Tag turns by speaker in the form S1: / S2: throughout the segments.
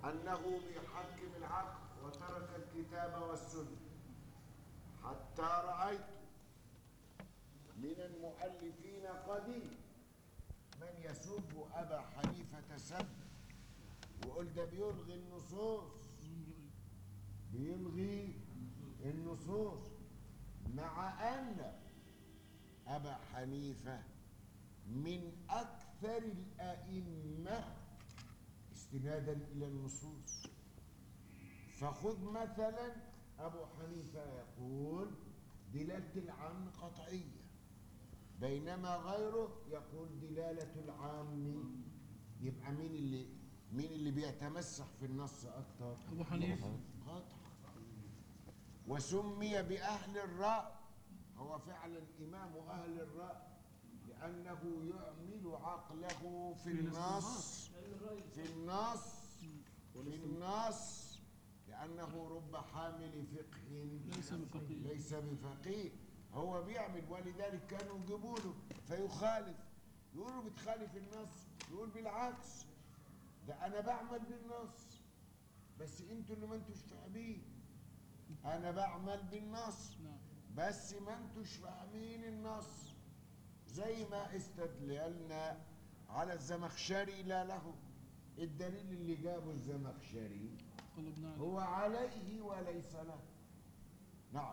S1: أنه بيحكم العقل وترك الكتاب والسنة حتى رأيت من المؤلفين قديم من يسب أبا حنيفة سب ويقول ده بيلغي النصوص بيلغي النصوص مع أن أبا حنيفة من أكثر الأئمة استنادا إلى النصوص فخذ مثلا أبو حنيفة يقول دلالة العام قطعية بينما غيره يقول دلالة العام يبقى مين اللي مين اللي بيتمسح في النص أكتر
S2: أبو حنيفة
S1: قطع وسمي بأهل الرأي هو فعلا إمام أهل الرأي لأنه يعمل عقله في النص في النص في النص لأنه رب حامل فقه
S2: ليس بفقيه
S1: ليس بفقيه هو بيعمل ولذلك كانوا يجيبوا له فيخالف يقولوا بتخالف النص يقول بالعكس ده انا بعمل بالنص بس انتوا اللي ما انتوش فاهمين انا بعمل بالنص
S2: نعم
S1: بس ما انتوش فاهمين النص زي ما استدللنا على الزمخشري لا له الدليل اللي جابه الزمخشري
S2: قلبنا عليه
S1: هو عليه وليس له نعم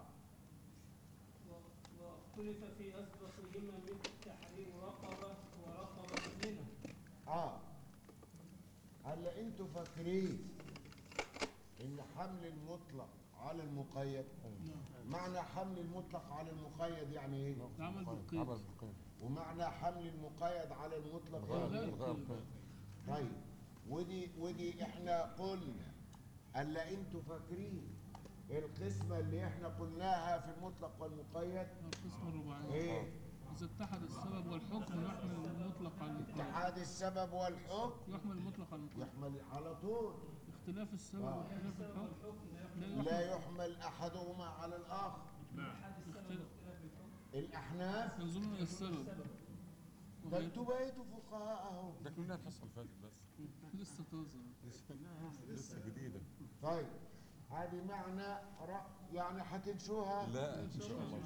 S3: و- واختلف في أسبقهما من تحريم رقبة ورقبة مؤمنة
S1: اه هلا انتوا فاكرين ان حمل المطلق على المقيد
S2: نعم
S1: معنى حمل المطلق على المقيد يعني ايه
S2: العمل
S4: عمل
S2: بالقيد
S4: بالقيد
S1: ومعنى حمل المقيد على المطلق
S4: الغاء
S1: يعني إيه؟
S4: الغاء القيد
S1: طيب ودي ودي احنا قلنا الا انتوا فاكرين القسمه اللي احنا قلناها في المطلق والمقيد
S2: القسم الرباعي
S1: ايه
S2: إذا اتحد السبب والحكم يحمل المطلق على المقيد
S1: اتحاد السبب والحكم
S2: يحمل المطلق على المقيد
S1: يحمل على طول
S2: اختلاف السبب
S1: آه.
S2: واختلاف الحكم لا
S1: لا
S2: يحمل
S1: يحمل احدهما على الاخر
S2: اختلاف
S1: الاحناف
S2: ينظرون إلى السبب
S1: ده انتوا بقيتوا فقهاء اهو
S4: ده كنا الحصه اللي فاتت بس
S2: لسه طازة
S4: لسه جديده
S1: طيب هذه معنى رأ... يعني هتنسوها
S4: لا ان شاء الله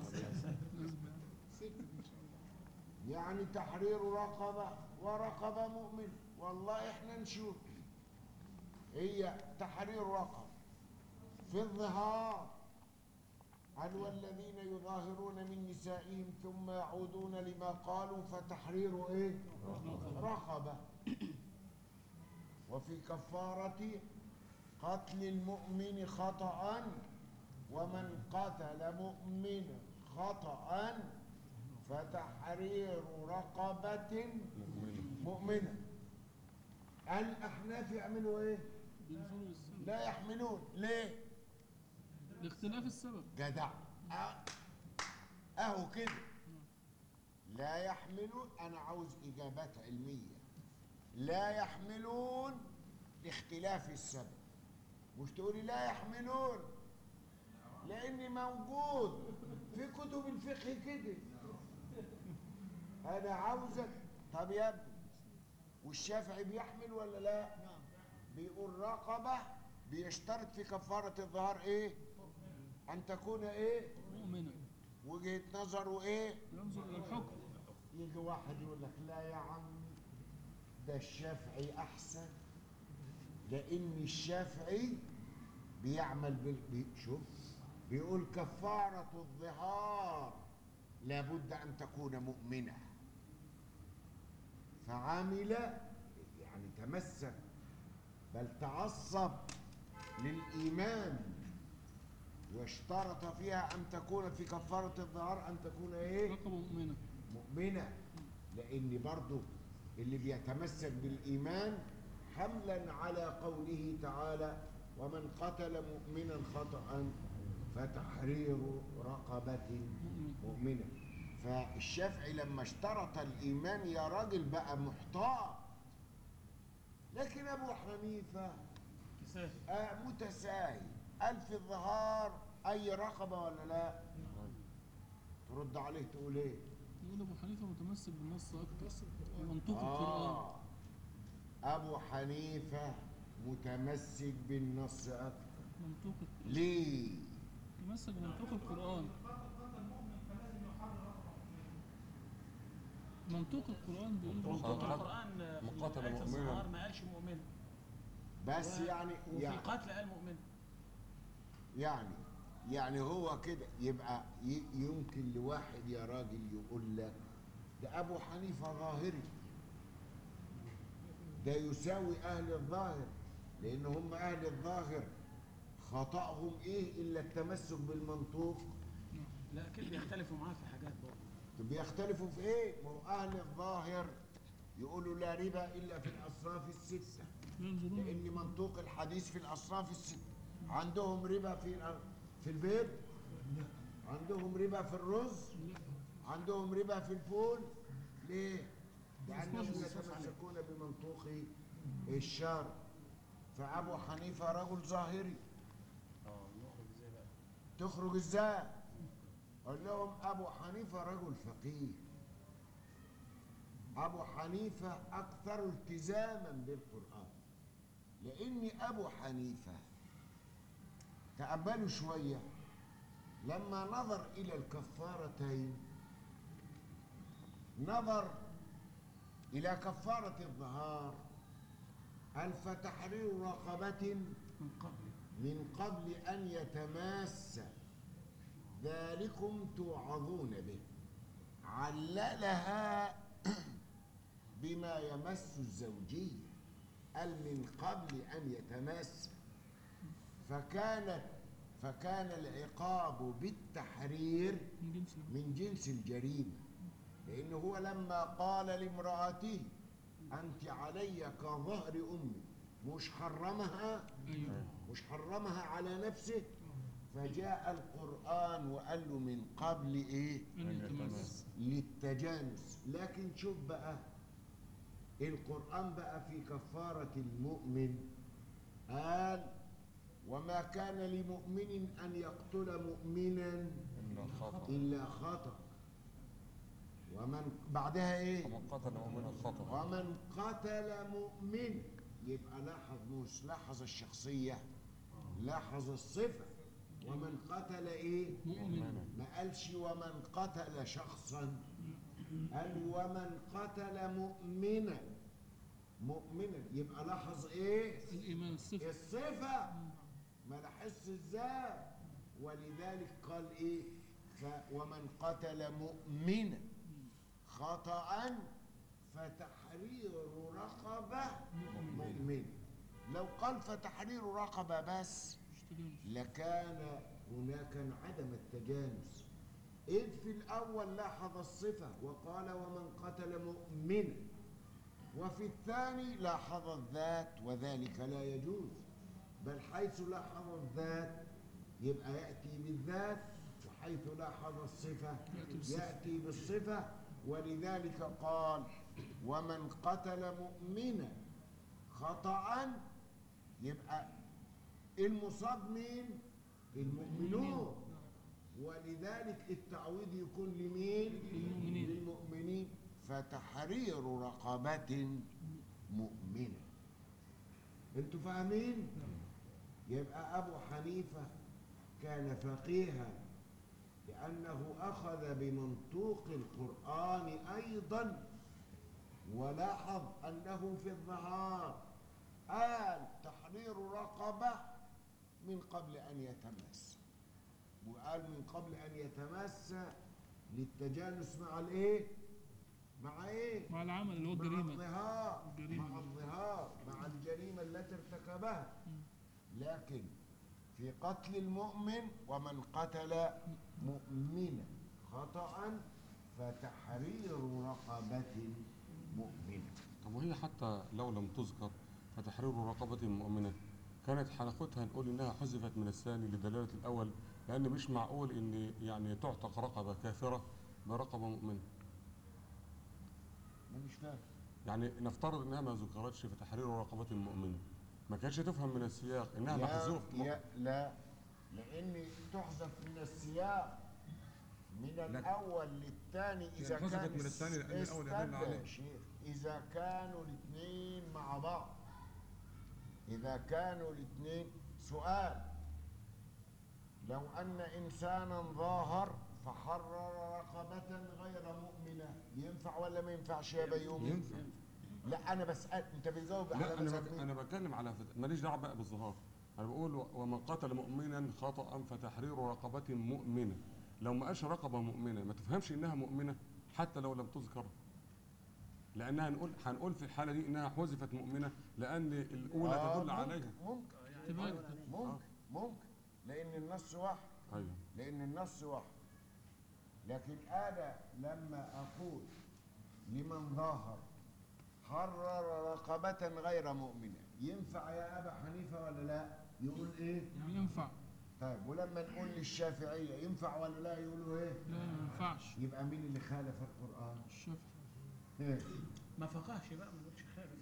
S1: يعني تحرير رقبة ورقبة مؤمن والله احنا نشوف هي تحرير رقبة في الظهار قال والذين يظاهرون من نسائهم ثم يعودون لما قالوا فتحرير ايه رقبة وفي كفارة قتل المؤمن خطأ ومن قتل مؤمنا خطأ فتحرير رقبة مؤمنة الأحناف يعملوا إيه؟
S2: بينظروا للسبب
S1: لا يحملون ليه؟
S2: لاختلاف السبب
S1: جدع أه- أهو كده لا يحملون أنا عاوز إجابات علمية لا يحملون لاختلاف السبب مش تقولي لا يحملون لأن موجود في كتب الفقه كده أنا عاوزك طب يا ابني والشافعي بيحمل ولا لا؟ بيقول رقبة بيشترط في كفارة الظهر إيه؟ أن تكون إيه؟
S2: مؤمنا
S1: وجهة نظره إيه؟
S2: ينظر إلى الحكم
S1: يجي واحد يقول لك لا يا عمي ده الشافعي احسن لان الشافعي بيعمل بال بي- شوف بيقول كفارة الظهار لابد ان تكون مؤمنة فعمل يعني تمسك بل تعصب للايمان واشترط فيها ان تكون في كفارة الظهار ان تكون ايه
S2: رقبة مؤمنة
S1: مؤمنة لأن برضو اللي بيتمسك بالإيمان حملا على قوله تعالى ومن قتل مؤمنا خطأ فتحرير رقبة مؤمنة فالشافعي لما اشترط الإيمان يا راجل بقى محتاط لكن أبو حنيفة آه متساهل قال في الظهار أي رقبة ولا لا ترد عليه تقول ايه
S2: يقول أبو حنيفة متمسك بالنص أكتر ومنطوق القرآن
S1: آه أبو حنيفة متمسك بالنص اكتر
S2: منطوق
S1: ليه
S2: تمسك بمنطوق القرآن منطوق القرآن بيقول
S5: منطوق
S4: مقاتلة-
S5: القرآن في
S4: مقاتلة
S5: آية
S4: مؤمنة.
S5: الظهار ما قالش مؤمن
S1: بس يعني
S5: وفي
S1: يعني
S5: القتل قال مؤمن
S1: يعني يعني هو كده يبقى ي- يمكن لواحد يا راجل يقول لك ده ابو حنيفه ظاهري ده يساوي اهل الظاهر لان هم اهل الظاهر خطأهم ايه الا التمسك بالمنطوق
S5: لا اكيد بيختلفوا معاه في حاجات برضه
S1: طب بيختلفوا في ايه ما هو اهل الظاهر يقولوا لا ربا الا في الاصناف السته
S2: ينظرون
S1: لان منطوق الحديث في الاصناف السته عندهم ربا في الأ- في البيض عندهم ربا في الرز عندهم ربا في الفول ليه لانهم يتمسكون بمنطوق الشارع فابو حنيفه رجل ظاهري
S5: اه نخرج ازاي بقى
S1: تخرج ازاي قال لهم ابو حنيفه رجل فقيه ابو حنيفه اكثر التزاما بالقران لان ابو حنيفه تاملوا شويه لما نظر الى الكفارتين نظر الى كفاره الظهار قال فتحرير رقبه
S5: من قبل
S1: من قبل أن يتماس ذلكم توعظون به عللها بما يمس الزوجية قال من قبل أن يتماس فكانت فكان العقاب بالتحرير
S2: من جنس
S1: من جنس الجريمة لأنه هو لما قال لامرأته أنت علي كظهر أمي مش حرمها
S2: أيوه
S1: مش حرمها على نفسه فجاء القرآن وقال له من قبل إيه
S2: أن يتمس
S1: للتجانس لكن شوف بقى القرآن بقى في كفارة المؤمن قال وما كان لمؤمن أن يقتل مؤمنا
S4: إلا خطأ
S1: إلا خطأ ومن بعدها إيه
S4: ومن قتل مؤمنا خطأ
S1: ومن قتل مؤمن يبقى لاحظ مش لاحظ الشخصية لاحظ الصفة ومن قتل ايه
S2: مؤمن
S1: ما قالش ومن قتل شخصا قال ومن قتل مؤمنا مؤمنا يبقى لاحظ ايه
S2: الإيمان الصفر
S1: الصفة ما لاحظش ازاي ولذلك قال ايه ف ومن قتل مؤمنا خطأ فتحرير رقبة مؤمن لو قال فتحرير رقبة بس
S2: مش تجانس
S1: لكان هناك عدم التجانس إذ في الأول لاحظ الصفة وقال ومن قتل مؤمنا وفي الثاني لاحظ الذات وذلك لا يجوز بل حيث لاحظ الذات يبقى يأتي بالذات وحيث لاحظ الصفة
S2: يأتي بالصفة.
S1: يأتي بالصفة ولذلك قال ومن قتل مؤمنا خطأ يبقى المصاب مين المؤمنون ولذلك التعويض يكون لمين
S2: للمؤمنين.
S1: للمؤمنين فتحرير رقبة مؤمنة انتوا فاهمين يبقى ابو حنيفة كان فقيها لانه اخذ بمنطوق القرآن ايضا ولاحظ انه في الظهار قال تحرير رقبة من قبل أن يتمس وقال من قبل أن يتمس للتجانس مع الإيه؟ مع إيه؟
S2: مع العمل اللي هو
S1: مع
S2: الجريمة
S1: الظهار
S2: الجريمة.
S1: مع الظهار مع الجريمة التي ارتكبها لكن في قتل المؤمن ومن قتل مؤمنا خطأ فتحرير رقبة مؤمنة
S4: طب وهي حتى لو لم تذكر فتحرير رقبة مؤمنة كانت حلقتها نقول انها حذفت من الثاني لدلالة الاول لان مش معقول ان يعني تعتق رقبة كافرة برقبة مؤمنة
S1: أنا مش فاهم
S4: يعني نفترض انها ما ذكرتش في تحرير رقبة مؤمنة ما كانش تفهم من السياق انها
S1: يا-
S4: محذوف
S1: يا لا لان تحذف من السياق من الاول للثاني اذا
S4: يعني
S1: كان
S4: حذفت من الثاني لأن الأول يدل
S1: استنى
S4: عليه.
S1: يا شيخ اذا كانوا الاثنين مع بعض إذا كانوا الاثنين سؤال لو أن إنسانا ظاهر فحرر رقبة غير مؤمنة ينفع ولا ما ينفعش يا بيومي؟
S4: ينفع
S1: لا أنا بسأل أنت بتجاوب على
S4: لا انا
S1: مذهب
S4: بك...
S1: مين؟
S4: انا بتكلم على فت... ماليش دعوه بقى بالظهار انا بقول و- ومن قتل مؤمنا خطا فتحرير رقبه مؤمنه لو ما قالش رقبه مؤمنه ما تفهمش انها مؤمنه حتى لو لم تذكر لانها هنقول هنقول في الحاله دي انها حذفت مؤمنه لان الاولى
S1: آه،
S4: تدل
S1: ممكن-
S4: عليها
S1: ممكن
S2: اعتبار
S1: ممكن ممكن لأن النص واحد
S4: ايوه
S1: لأن النص واحد لكن أنا لما أقول لمن ظاهر حرر رقبة غير مؤمنة ينفع يا أبا حنيفة ولا لا؟ يقول إيه؟
S2: ينفع
S1: طيب ولما نقول للشافعية ينفع ولا لا يقولوا إيه؟
S2: لا ما ينفعش
S1: يبقى مين اللي خالف القرآن؟
S2: الشافعي
S1: إيه؟
S5: ما فقهش بقى ما نقولش خالف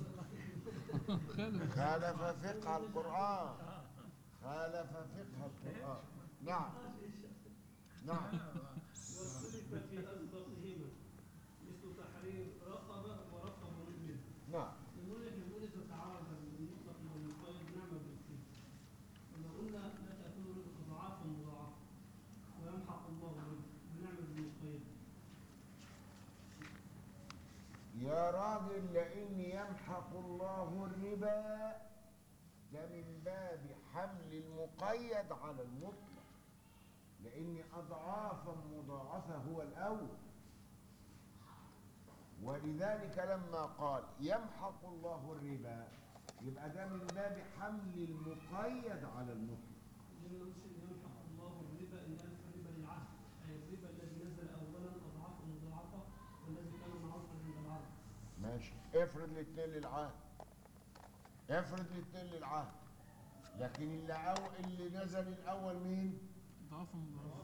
S2: خالد
S1: خالف فقه القرآن خالف فقه القرآن نعم نعم
S3: واختلف في أسبقهما مثل تحرير رقبة ورقبة مؤمنة
S1: نعم
S3: نقول احنا نقول إذا تعارض المطلق والمقيد نعمل بالفيل ولو قلنا لا تأكل رزق ضعافا مضاعفا ويمحق الله الرزق بنعمل بالمقيد
S1: يا راجل لأن يمحق الله الربا ده من باب حمل المقيد على المطلق لأن أضعافا مضاعفة هو الأول ولذلك لما قال يمحق الله الربا يبقى ده من باب حمل المقيد على المطلق
S3: لما نقولش إن يمحق الله الربا إن ألف الربا للعهد أي الربا الذي نزل أولا أضعافا مضاعفة والذي كان معروفا عند العرب
S1: ماشي افرض الاثنين للعهد افرض الاثنين للعهد لكن اللي أو اللي نزل الأول مين؟
S2: ضعف مضاعف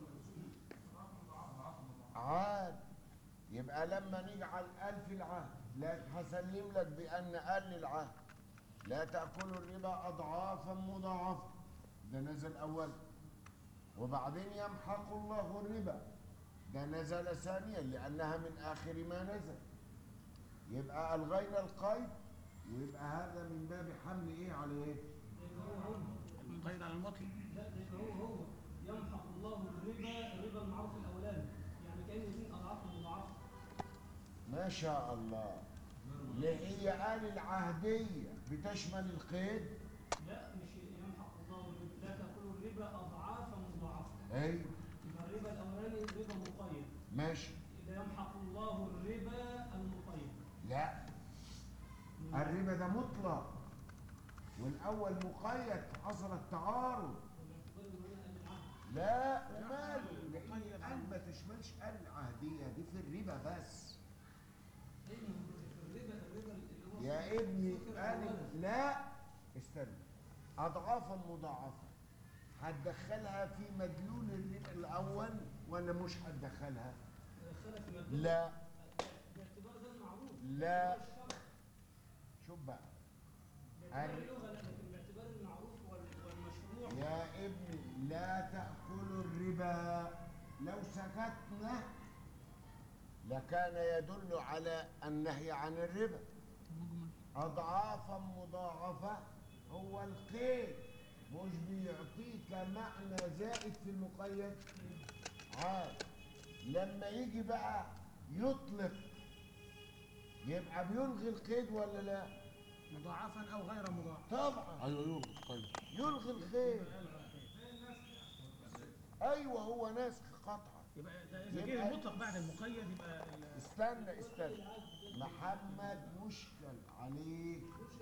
S1: عاد يبقى لما نجعل ألف العهد لا هسلم لك بأن أل العهد لا تأكلوا الربا أضعافا مضاعفة ده نزل أول وبعدين يمحق الله الربا ده نزل ثانيا لأنها من آخر ما نزل يبقى ألغينا القيد ويبقى هذا من باب حمل إيه على إيه؟
S5: القيد على المطلق
S3: لا ده يبقى هو هو يمحق الله الربا الربا المعروف الاولاني يعني كان يزيد اضعاف مضاعفه
S1: ما شاء الله اللي هي قال العهدية بتشمل القيد
S3: لا مش يمحق الله الربا لا تاكلوا الربا اضعافا مضاعفه
S1: أي
S3: يبقى الربا الاولاني ربا مقيد
S1: ماشي
S3: اذا يمحق الله الربا المقيد
S1: لا الربا ده مطلق والأول مقيد حصل التعارض
S3: والاعتبار ان انا قال العهد
S1: لا ومال لأن قال ما تشملش قال العهدية دي في الربا بس
S3: ايه الربا الربا اللي هو
S1: يا ابني
S3: ذكر
S1: قال
S3: أولاً.
S1: لا استنى أضعافا مضاعفة هتدخلها في مدلول الربا الأول ولا مش هتدخلها؟
S3: دخلها في مبدأ
S1: لا
S3: باعتبار ده المعروف
S1: لا.
S3: الشرع.
S1: شوف بقى
S3: باعتبار
S1: الر-
S3: اللغه لا لكن باعتبار المعروف وال- والمشروع
S1: يا ابني لا تأكلوا الربا لو سكتنا لكان يدل على النهي عن الربا
S2: مجمل
S1: أضعافا مضاعفة هو القيد مش بيعطيك معنى زائد في المقيد عاد لما يجي بقى يطلق يبقى بيلغي القيد ولا لا
S5: مضاعفا او غير مضاعف
S1: طبعا
S4: ايوه ايوه طيب
S1: يلغي القيد ايوه هو ناسخ قطعا
S5: يبقى ده اذا
S1: يبقى-
S5: جه المطلق بعد المقيد يبقى ال-
S1: استنى استنى محمد مشكل عليه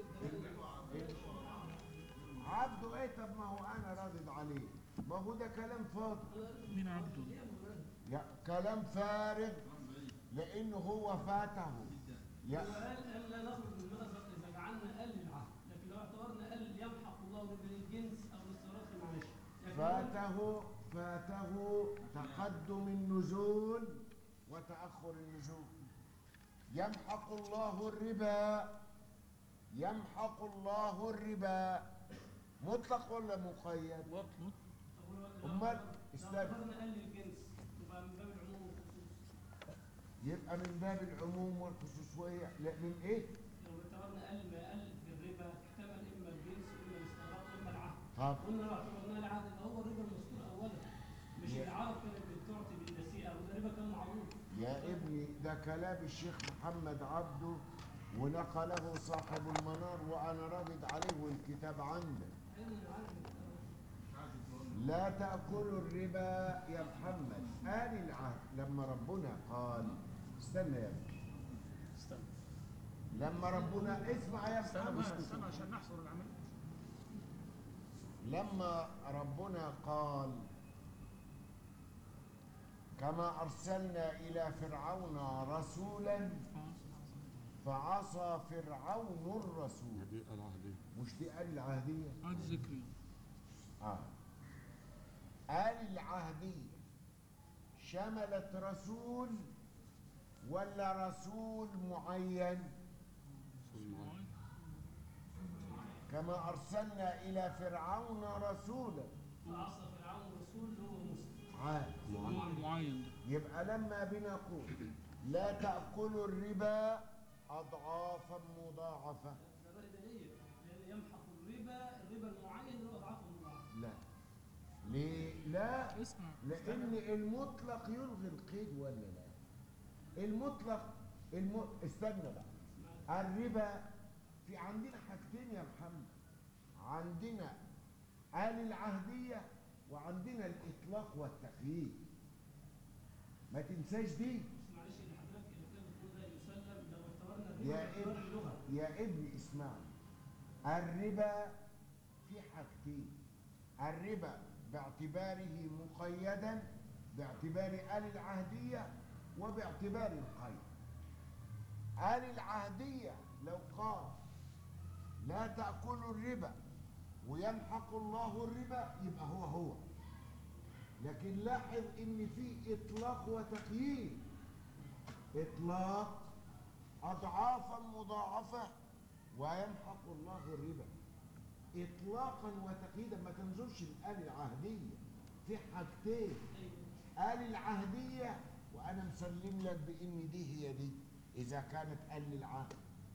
S1: عبده ايه طب ما هو انا راضد عليه ما هو ده كلام فاضي
S2: مين عبده
S1: يا كلام فارغ لانه هو فاته يا
S3: قال قال لا نخرج من المذهب اذا جعلنا قل العهد لكن لو اعتبرنا قل يمحق الله ربا الجنس او الاستغراق معلش لكن
S1: فاته فاته تقدم النزول وتأخر النزول يمحق الله الربا يمحق الله الربا مطلق ولا مقيد
S3: طب ولو- لو
S1: أمال
S3: لو
S1: استنى.
S3: اعتبرنا قل الجنس يبقى من باب العموم والخصوص
S1: يبقى من باب العموم والخصوصية لا من ايه
S3: لو اعتبرنا قل ما قل في الربا احتمل
S1: طب
S3: قلنا لو اعتبرناه العهد يبقى هو الربا المذكور اولا مش
S1: يا-
S3: العرب كانت بتعطي بالنسيئه وده ربا كان معروف
S1: يا ابني ده كلام الشيخ محمد عبده ونقله صاحب المنار وانا رابط عليه والكتاب عندك
S3: انا عارف
S1: لا تأكلوا الربا يا محمد آل العهد لما ربنا قال استنى يا ابني
S5: استنى
S1: لما ربنا اسمع يا
S5: استنى
S1: محمد
S5: بقى استنى عشان نحصر العمل
S1: لما ربنا قال كما أرسلنا إلى فرعون رسولا فعصى فرعون الرسول
S4: هذه العهدية
S1: مش دي آل العهدية
S2: عاد ذكري
S1: آه. آل العهدية شملت رسول ولا رسول معين
S4: رسول معين.
S1: كما أرسلنا إلى فرعون رسولا
S3: فعصى فرعون الرسول اللي هو موسى
S1: عاد
S2: هو المعين ده
S1: يبقى لما بنقول لا تأكلوا الربا أضعافا مضاعفة
S3: ده بقى دليل لان يمحق الربا الربا المعين اللي هو اضعاف المضاعف
S1: لا ليه؟ لا
S2: اسمع
S1: لأن المطلق يلغي القيد ولا لا؟ المطلق الم... استنى بقى الربا في عندنا حاجتين يا محمد عندنا آل العهدية وعندنا الإطلاق والتقييد ما تنساش دي
S3: معلش اللي حضرتك اللي كان بتقول ده يسلم لو اعتبرنا الربا
S1: يا
S3: باعتبار
S1: ابني
S3: اللغه
S1: يا ابني اسمعني الربا في حاجتين الربا باعتباره مقيدا باعتبار آل العهدية وباعتبار القيد آل العهدية لو قال لا تأكلوا الربا ويمحق الله الربا يبقى هو هو لكن لاحظ ان في اطلاق وتقييد اطلاق أضعافا مضاعفة ويمحق الله الربا إطلاقا وتقييدا ما تنظرش الآل العهدية في حاجتين آل العهدية وأنا مسلم لك بإن دي هي دي إذا كانت آل العهد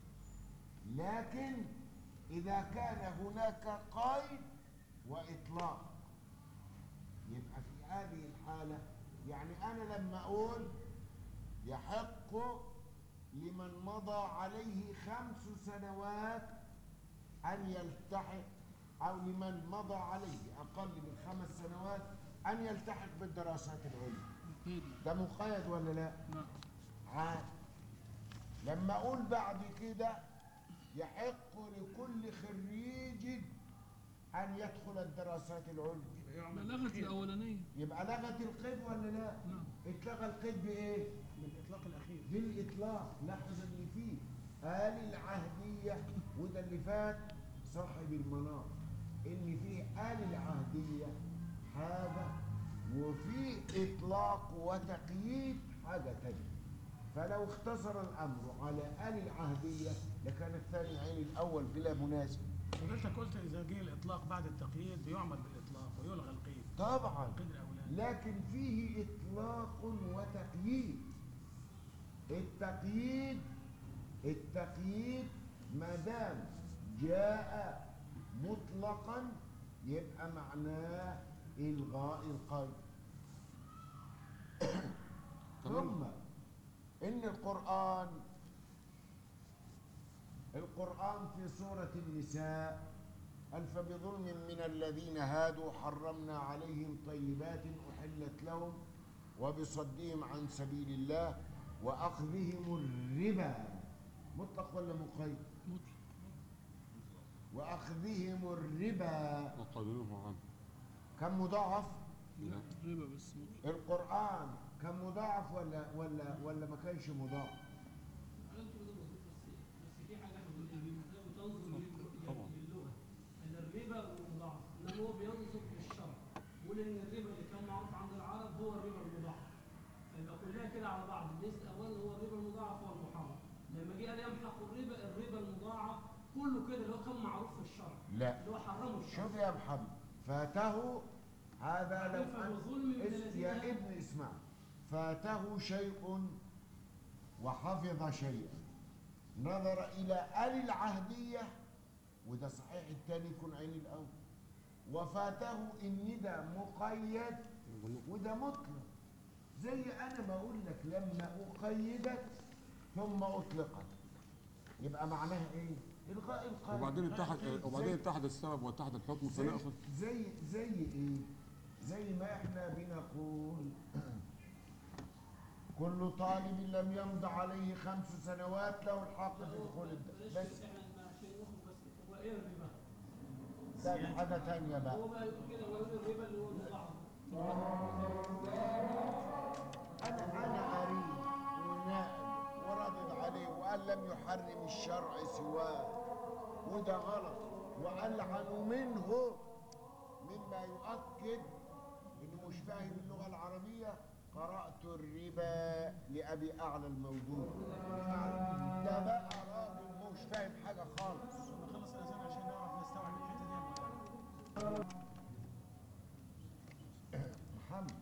S1: لكن إذا كان هناك قيد وإطلاق يبقى في هذه الحالة يعني أنا لما أقول يحق لمن مضى عليه خمس سنوات أن يلتحق أو لمن مضى عليه أقل من خمس سنوات أن يلتحق بالدراسات العليا
S2: مقيد
S1: ده مقيد ولا لا؟
S2: لا
S1: عاد لما أقول بعد كده يحق لكل خريج أن يدخل الدراسات العليا
S2: ده لغت الأولانية
S1: يبقى لغت القيد ولا لا؟
S2: نعم
S1: اتلغى القيد بإيه؟
S5: بالاطلاق الاخير
S1: بالإطلاق لاحظ اللي فيه آل العهدية وده اللي فات صاحب المنار إن فيه آل العهدية حاجة وفي إطلاق وتقييد حاجة تانية فلو اختصر الأمر على آل العهدية لكان الثاني عين الأول بلا مناسب
S5: حضرتك قلت اذا جه الاطلاق بعد التقييد بيعمل بالاطلاق ويلغى القيد
S1: طبعا
S5: القيد الاولاني
S1: لكن فيه إطلاق وتقييد التقييد التقييد ما دام جاء مطلقا يبقى معناه إلغاء القيد ثم
S4: تمام.
S1: إن القرآن القرآن في سورة النساء قال فبظلم من الذين هادوا حرمنا عليهم طيبات أحلت لهم وبصدهم عن سبيل الله وأخذهم الربا مطلق ولا مقيد
S2: مطلق
S1: وأخذهم الربا
S4: وقالوه عنه
S1: كم مضاعف
S2: لا ربا بس مطلق
S1: القرآن كم مضاعف ولا ولا ولا ما كانش مضاعف
S3: انتوا ده مظبوط بس بس في حاجه احنا بننظر
S4: طبعا.
S3: للغه ان الربا والمضاعف انما هو بينظر للشرع بيقول ان الربا اللي كان معروف عند العرب هو الربا المضاعف فيبقى كلها كده على بعض الناس اولا هو الربا المضاعف هو المحرم لما جه قال يمحق الربا الربا المضاعف كله كده اللي هو كان معروف في الشرع
S1: لا
S3: اللي هو حرمه الشرع
S1: شوف يا محمد فاته هذا لو
S3: عرفه
S1: أن
S3: بظلم من
S1: اس-
S3: الذين
S1: يا
S3: هادوا.
S1: ابن اسمع فاته شيء وحفظ شيئا نظر إلى آل العهدية وده صحيح التاني يكون عين الأول وفاته ان ده مقيد وده مطلق زي انا بقول لك لما اقيدت ثم اطلقت يبقى معناها ايه الغاء القيد
S4: وبعدين اتحد
S1: زي-
S4: وبعدين اتحد السبب واتحد الحكم
S1: زي
S4: فنأخذ
S1: زي زي ايه زي ما احنا بنقول كل طالب لم يمض عليه خمس سنوات له الحق في دخول الد-
S3: بلاش
S1: بس
S3: احنا عشان نخرج بس هو ايه الربا؟
S1: ده حاجه تانية بقى
S3: هو بقى يقول كده هو يقول الربا اللي هو المضاعف
S1: انا انا اريد ونائب وردد عليه وقال لم يحرم الشرع سواه وده غلط والعن منه مما يؤكد انه مش فاهم اللغه العربيه قرات الربا لابي اعلى الموجود ده بقى راجل مش فاهم حاجه خالص
S5: نخلص الاذان عشان نعرف نستوعب الحته دي
S1: محمد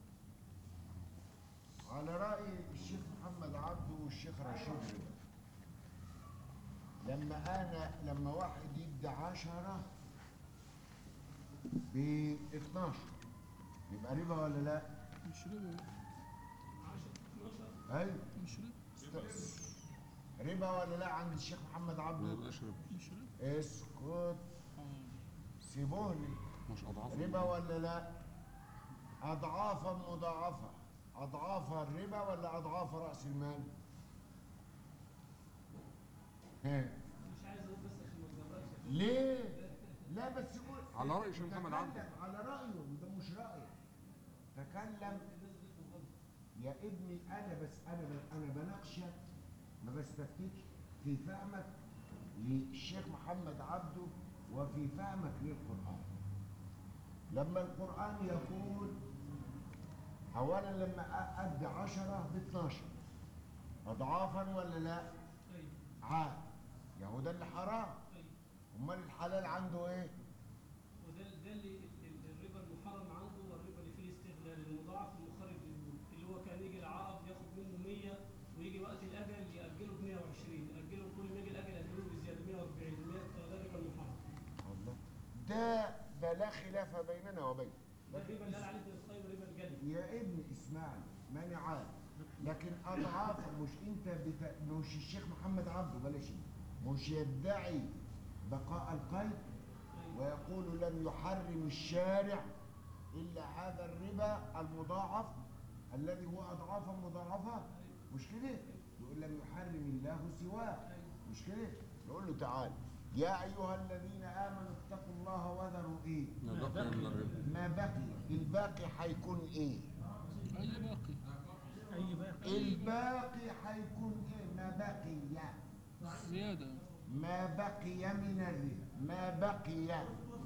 S1: على رأي الشيخ محمد عبده والشيخ رشيد رضا لما أنا لما واحد يدي عشرة ب 12 يبقى ربا ولا لا؟
S2: مش ربا
S3: 10 12
S1: أيوه
S2: مش ربا
S1: است- ربا ولا لا عند الشيخ محمد
S4: ما
S1: عبده؟
S4: يبقاش ربا
S2: مش ربا
S1: اسكت
S2: آه.
S1: سيبوني
S4: مش اضعاف
S1: ربا ولا لا اضعافا مضاعفه اضعاف الربا ولا اضعاف راس المال ها
S3: مش عايز اقول بس عشان ما تغرقش
S1: ليه لا بس يقول
S4: على رأي الشيخ محمد عبده.
S1: تكلم على رايه ده مش رايه تكلم يا ابني انا بس انا ب- انا بناقشك ما بستفتيش في فهمك للشيخ محمد عبده وفي فهمك للقران لما القران يقول اولا لما أ- ادي عشرة ب 12 اضعافا ولا لا
S3: طيب
S1: عاد يا هو ده اللي حرام
S3: طيب
S1: امال الحلال عنده ايه
S3: وده ده اللي ال- ال- الربا المحرم عنده والربا اللي فيه الاستغلال المضاعف المخرج للبنوك اللي هو كان يجي العرب ياخد منه 100 ويجي وقت الاجل ياجله ب 120 ياجله كل ما يجي الاجل ياجله بزياده 140 100 ده الربا المحرم
S1: الله ده ده لا خلاف بيننا وبين
S3: ده الربا اللي قال عليه ابن القيم ربا الجلي
S1: يا ابني اسمعني ماني عارف لكن اضعاف مش انت بتا... مش الشيخ محمد عبده بلاش مش يدعي بقاء القيد ويقول لم يحرم الشارع الا هذا الربا المضاعف الذي هو اضعافا مضاعفه مش كده يقول لم يحرم الله سواه مش كده نقول له تعال يا ايها الذين امنوا اتقوا الله وذروا ايه
S4: ما بقي من الربا
S1: ما بقي الباقي هيكون ايه
S2: أي باقي
S5: اي باقي
S1: الباقي هيكون ايه ما بقي
S2: زيادة
S1: ما بقي من الربا ما بقي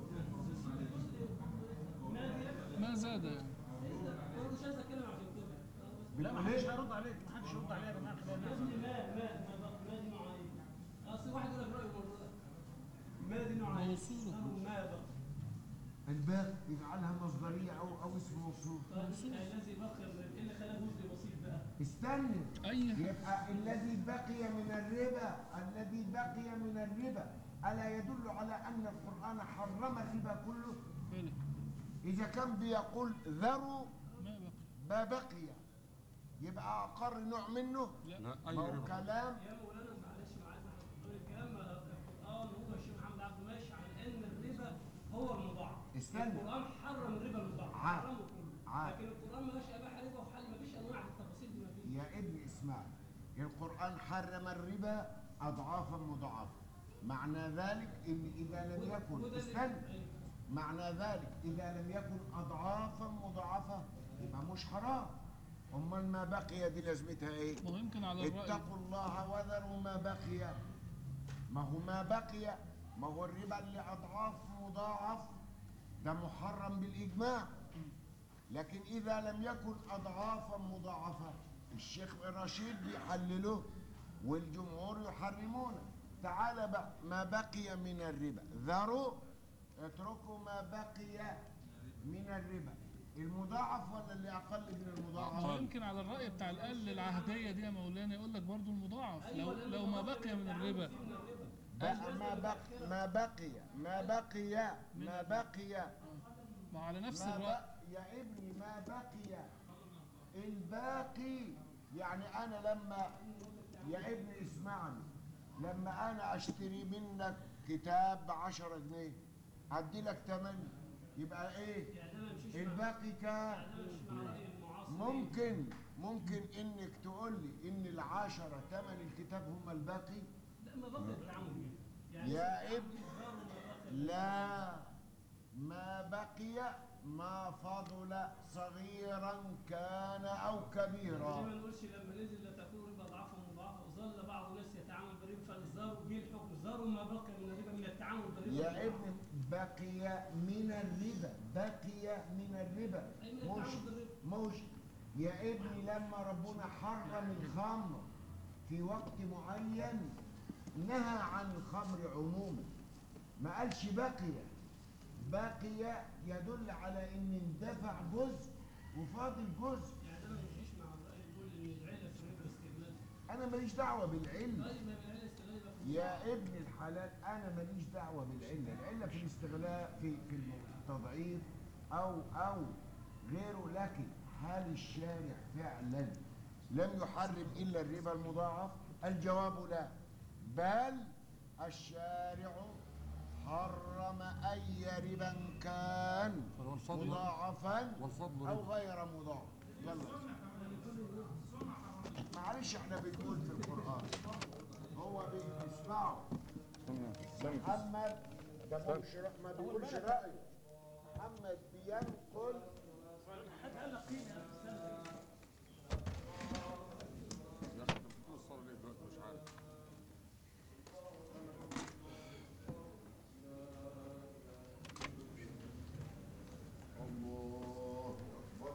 S2: ما زاد يعني
S3: انا مش عايز اتكلم عشان كده
S5: لا ما حدش هيرد عليك ما حدش هيرد عليك يا جماعه خلينا
S3: يا
S5: نعرف.
S3: ابني ما ما ما بق- ما دي نوع ايه؟ اصل واحد يقول لك رايه الموضوع ده ما دي نوع ايه؟
S2: موصولة.
S3: أو ما بقى
S1: الباقي يجعلها مصدريه او او اسم موصول
S3: طيب الذي بقي من ايه اللي خلاه جزء بسيط بقى؟
S1: استنى
S2: أي
S1: يبقى الذي بقي من الربا الذي بقي من الربا الا يدل على ان القران حرم الربا كله
S2: بلى
S1: اذا كان بيقول ذروا
S2: ما بقي
S1: ما بقي يبقى اقر نوع منه
S2: لا
S4: لا اي
S1: ما هو
S4: ربا
S1: كلام
S3: يا مولانا معلش معاك هتقول الكلام ما القران هو الشيخ محمد عبده ماشي على ان الربا هو المضاعف
S1: استنى.
S3: القران حرم الربا المضاعف
S1: عاد.
S3: حرمه كله
S1: عاد.
S3: لكن القران ما ماشي اباح ربا وحل ما فيش انواع التفاصيل دي ما فيش
S1: يا ابني اسمع القرآن حرم الربا أضعافا مضاعفة معنى ذلك إن إذا لم يكن
S3: وده اللي-
S1: استنى
S3: أيوة.
S1: معنى ذلك إذا لم يكن أضعافا مضاعفة يبقى مش حرام أمال ما بقي دي لازمتها إيه؟
S2: ما هو يمكن على الرأي
S1: اتقوا الله وذروا ما بقي ما هو ما بقي ما هو الربا اللي أضعاف مضاعف ده محرم بالإجماع لكن إذا لم يكن أضعافا مضاعفة الشيخ رشيد بيحلله والجمهور يحرمونه تعال بقى ما بقي من الربا ذروا اتركوا ما بقي من الربا المضاعف ولا اللي أقل من
S2: ما هو
S1: المضاعف
S2: يمكن على الرأي بتاع الأقل العهدية دي يا مولانا يقول لك برضو المضاعف لو
S3: أيوة، لأن
S2: لو ما بقي من الربا
S1: بقى ما بقي ما بقي ما بقي ما بقي
S2: ما على نفس
S1: ما
S2: الوقت
S1: بقى يا ابني ما بقي الباقي يعني انا لما يا ابني اسمعني لما انا اشتري منك كتاب ب 10 جنيه ادي لك 8 يبقى ايه
S3: يعني ده ما يمشيش مع
S1: الباقي كام
S3: يعني ده مش مع رأي المعاصرين
S1: ممكن ممكن انك تقول لي ان العشرة ثمن الكتاب هم الباقي
S3: ده ما بقي التعامل بيه يعني
S1: يا
S3: اسم
S1: ابني
S3: التعامل ما بقي
S1: لا ما بقي ما فضل صغيرا كان او
S3: ليه ما
S1: كبيرا
S3: نقولش لما نزل لا تكون ربا ضعفا مضاعفا وظل بعض الناس يتعامل بالربا فالزاروا جه الحكم زاروا ما بقي من الربا من التعامل بالربا
S1: يا ابني بقي من الربا بقي من الربا
S3: أي من
S1: مش
S3: التعامل بالربا
S1: مش يا ابني لما ربنا حرم الخمر في وقت معين نهى عن الخمر عموما ما قالش بقي بقي يدل على ان اندفع جزء وفاضل جزء
S3: يعني ده ما يمشيش مع الرأي يقول ان العله في الربا الاستغلال
S1: انا ماليش دعوه بالعله
S3: طيب ما العله الاستغلال يبقى في
S1: يا ابن الحلال انا ماليش دعوه بالعله العله في الاستغلاء في في التضعيف او او غيره لكن هل الشارع فعلا لم يحرم الا الربا المضاعف الجواب لا بل الشارع حرم اي ربا كان
S4: والفضل
S1: مضاعفا
S4: والفضل
S1: او
S4: ربا.
S1: غير مضاعف يلا معلش احنا بنقول في القران هو بيسمعوا محمد ده مش رأ- ما بيقولش رايه محمد بينقل الله أكبر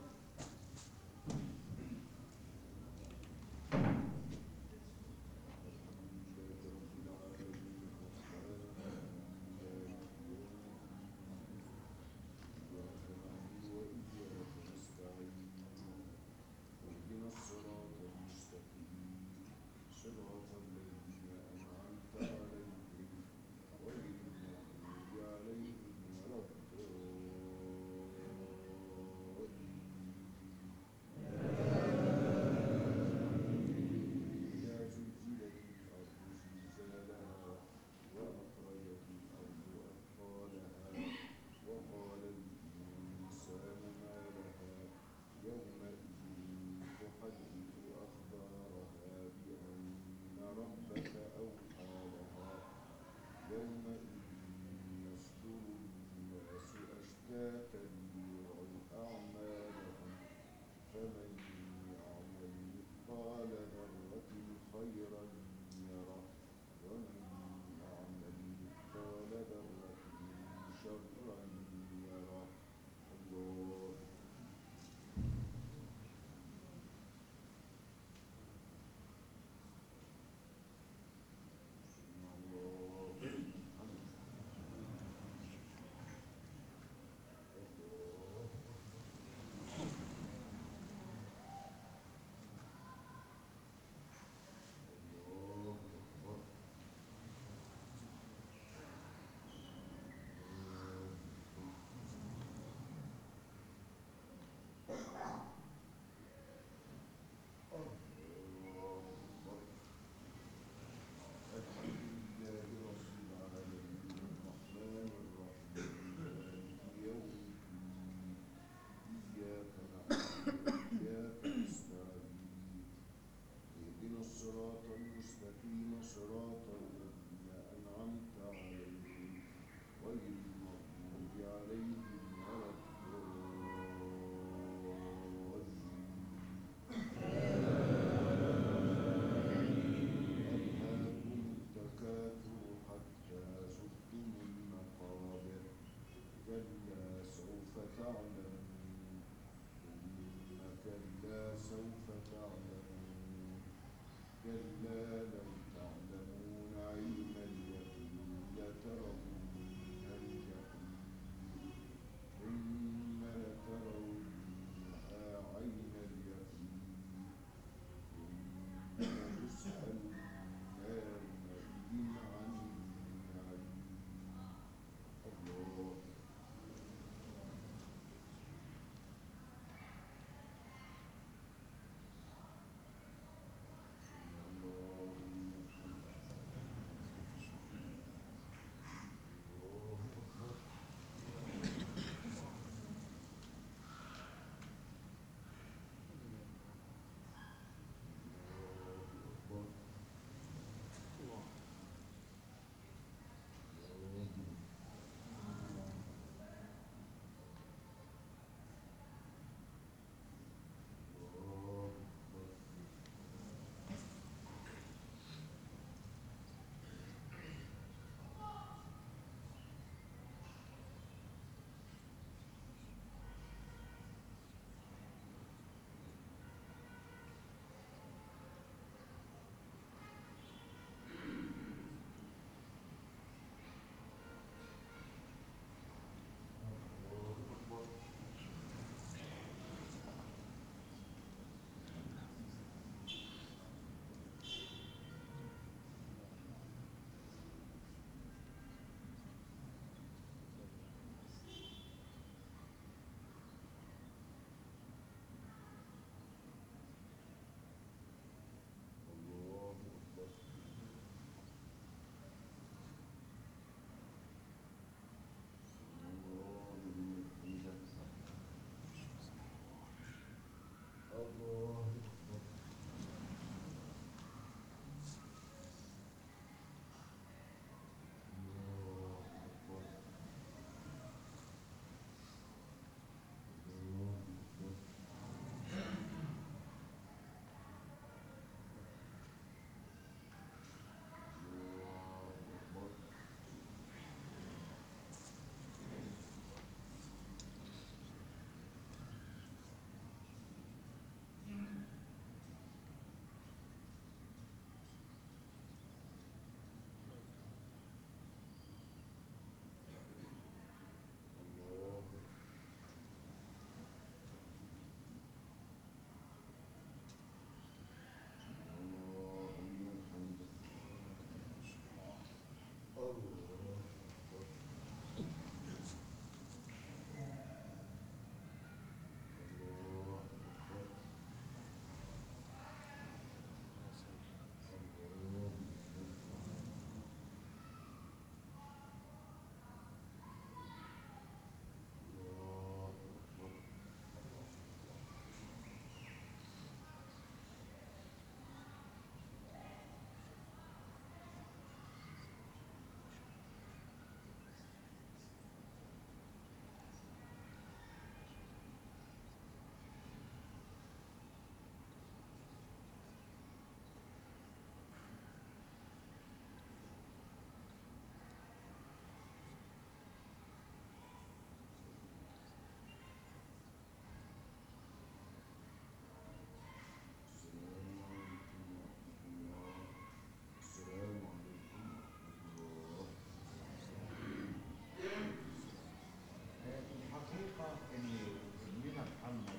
S1: الحقيقة إن ابننا محمد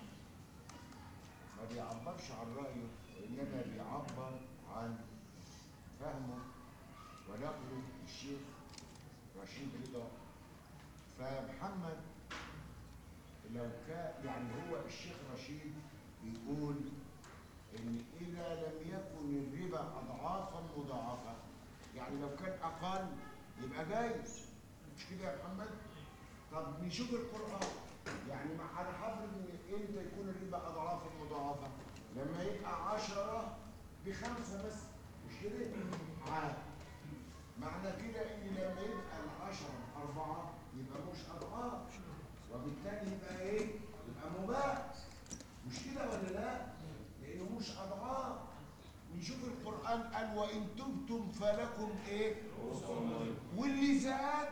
S1: ما بيعبرش عن رأيه وإنما بيعبر عن فهمه ونقله الشيخ رشيد رضا فمحمد لو كان يعني هو الشيخ رشيد بيقول إن إذا لم يكن الربا أضعافا مضاعفة يعني لو كان أقل يبقى جايز مش كده يا محمد؟ طب نشوف القرآن يعني ما على حفظ ان امتى يكون الربا اضعاف مضاعفة لما يبقى عشرة بخمسة بس مش كده عاد معنى كده ان لما يبقى العشرة أربعة يبقى مش أضعاف وبالتالي يبقى ايه؟ يبقى مباح مش كده ولا لا؟ لأنه مش أضعاف نشوف القرآن قال وإن تبتم فلكم ايه؟ واللي زاد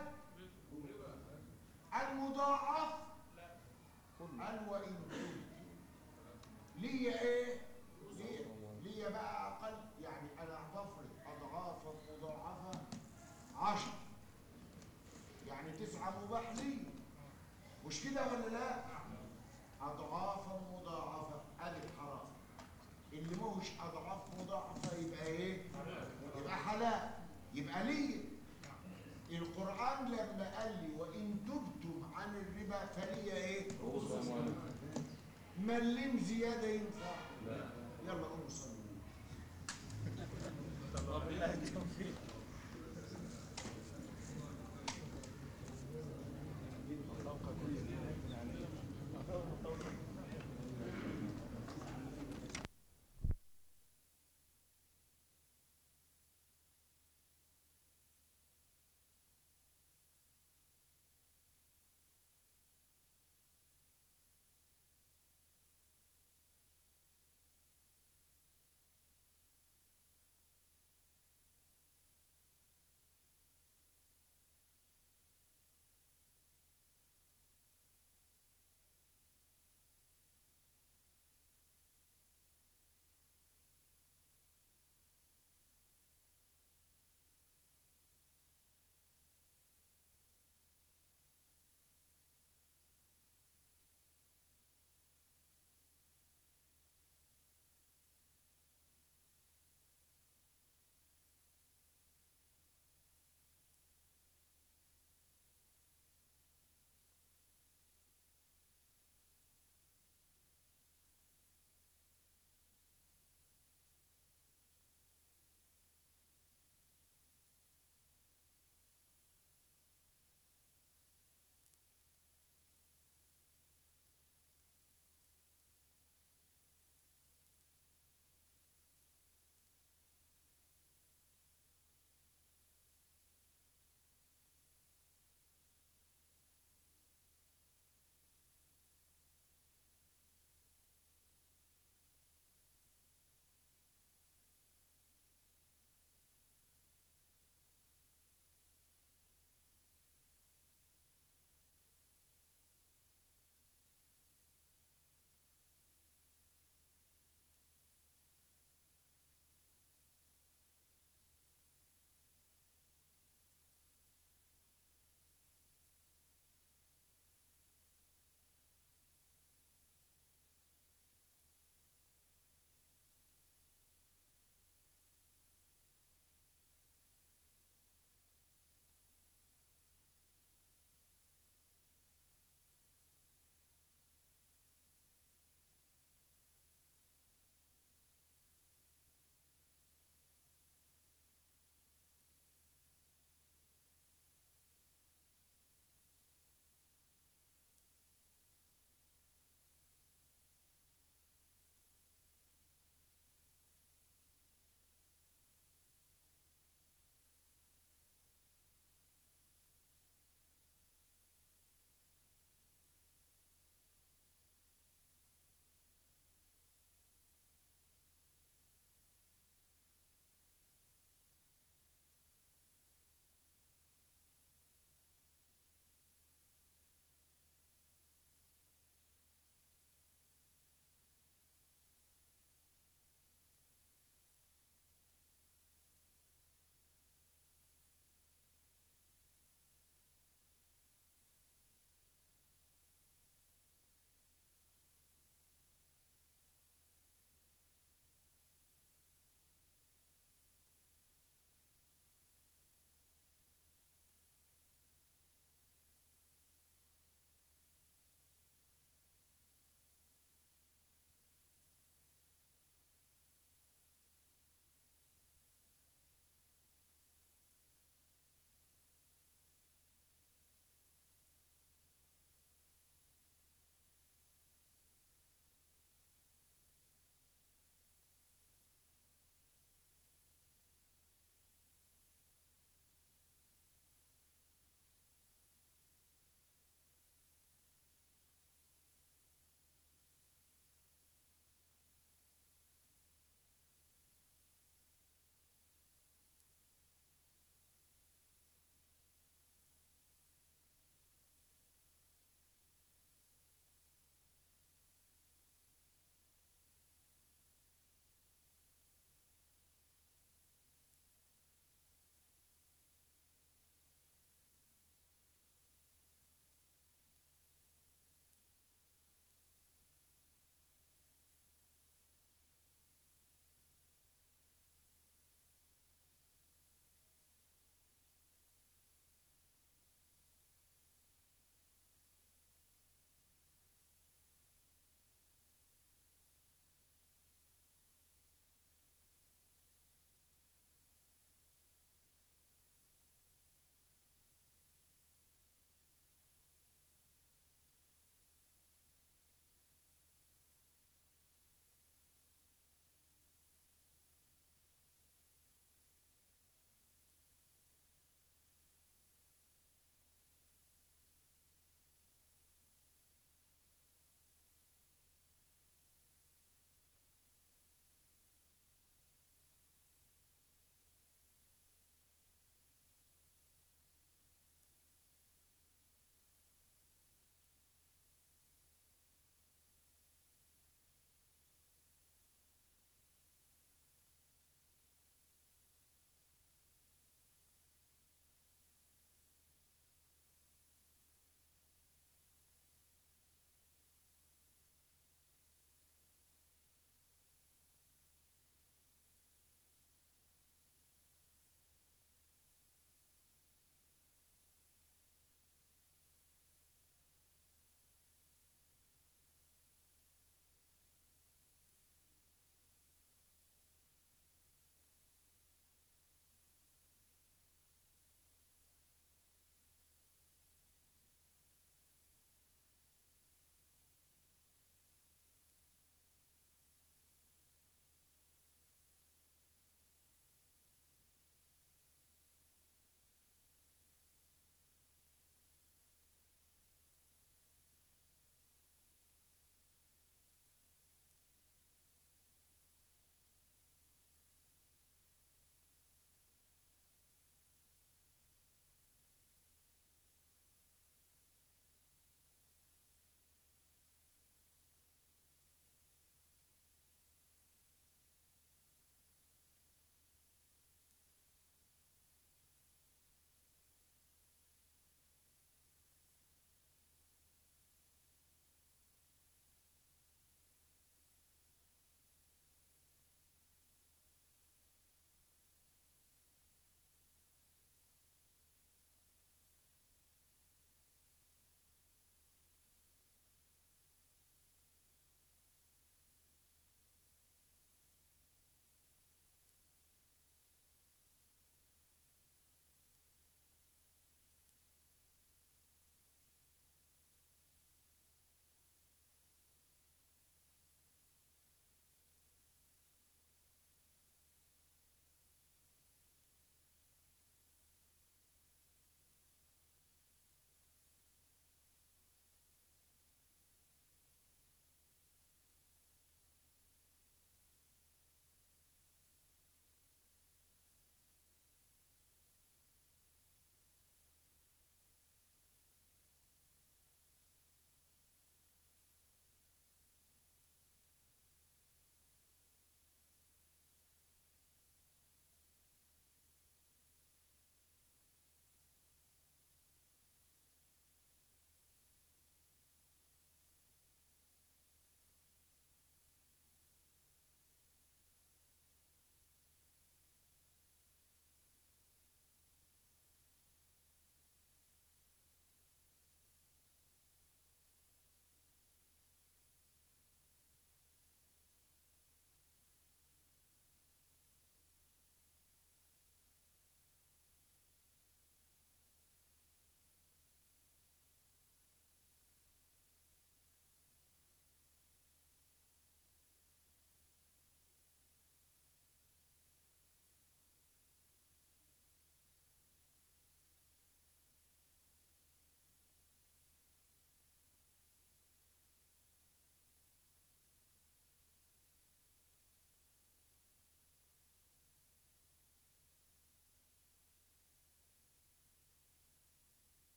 S1: المضاعف قال وإن كنت ليا إيه؟ ليا ليا بقى أقل يعني أنا بفرض أضعافا مضاعفة عشر يعني تسعة مباح لي مش كده ولا لا؟ أضعافا مضاعفة ألف حرام اللي ماهوش أضعاف مضاعفة يبقى إيه؟ يبقى حلال يبقى ليا القرآن لما قال لي وإن تبتم عن الربا فلي إيه؟ ملم زيادة ينفع؟ لا يلا قوموا صلوا
S5: بالله التوفيق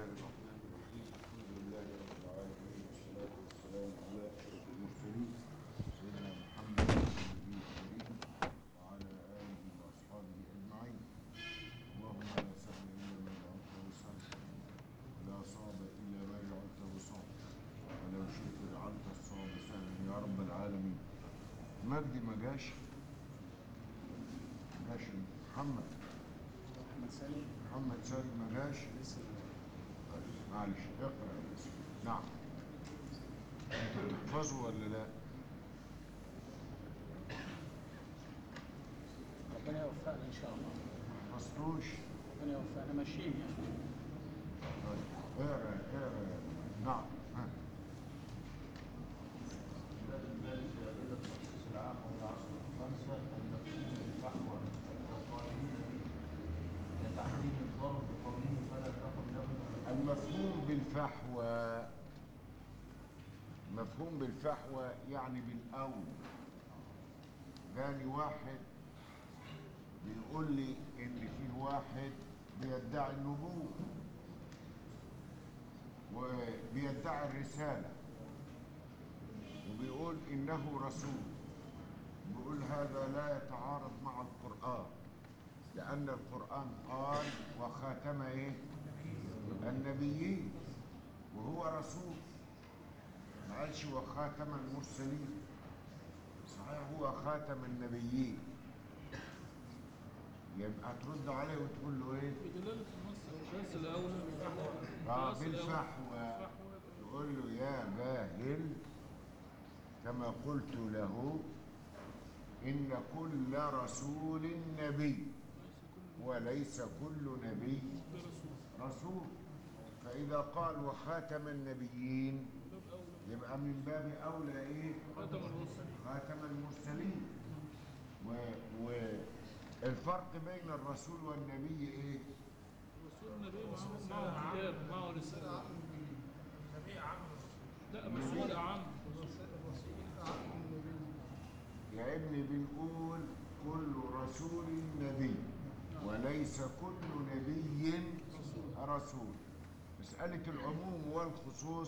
S1: الله الرحمن الرحيم الحمد لله رب العالمين والصلاة والسلام على أشرف المرسلين سيدنا محمد النبي الكريم وعلى آله وأصحابه أجمعين اللهم لا سهل إلا ما جعلته سهلا ولا صعب إلا ما جعلته صعبا ولو شئت جعلت الصعب سهلا يا رب العالمين مجدي ما جاش ما جاش محمد
S5: احمد سالم
S1: محمد سالم ما جاش
S5: لسه
S1: طيب، معلش اقرا الاسم نعم انتوا بتحفظوا ولا لا؟
S5: ربنا يوفقنا ان شاء الله
S1: ما حفظتوش؟
S5: ربنا يوفقنا ماشيين يعني
S1: طيب اقرا اقرا نعم ها
S6: باب المال في أدلة تخصيص العام والعصر الخمسة المفهوم بالفحوى القائلين به كتحريم الضرب بقوله فلا تقم لهما
S1: المفهوم بالفحوى مفهوم بالفحوى يعني بالأول جاني واحد بيقول لي إن في واحد بيدعي النبوة وبيدعي الرسالة وبيقول إنه رسول بيقول هذا لا يتعارض مع القرآن لأن القرآن قال وخاتم إيه؟ النبيين وهو رسول ما قالش وخاتم المرسلين صحيح هو خاتم النبيين يبقى ترد عليه وتقول له ايه؟
S2: بدلالة النص القياس الأولى
S1: اه
S2: القياس الأولى.
S1: بالفحوى تقول له يا جاهل كما قلت له إن كل رسول نبي وليس كل نبي رسول فإذا قال وخاتم النبيين يبقى من باب أولى إيه؟
S2: خاتم الرسل
S1: خاتم المرسلين و... والفرق بين الرسول والنبي إيه؟
S2: رسول النبي معه معه كتاب معه رسالة لا الرسول أعم
S1: يا ابني بنقول كل رسول نبي وليس كل نبي رسول مسألة العموم والخصوص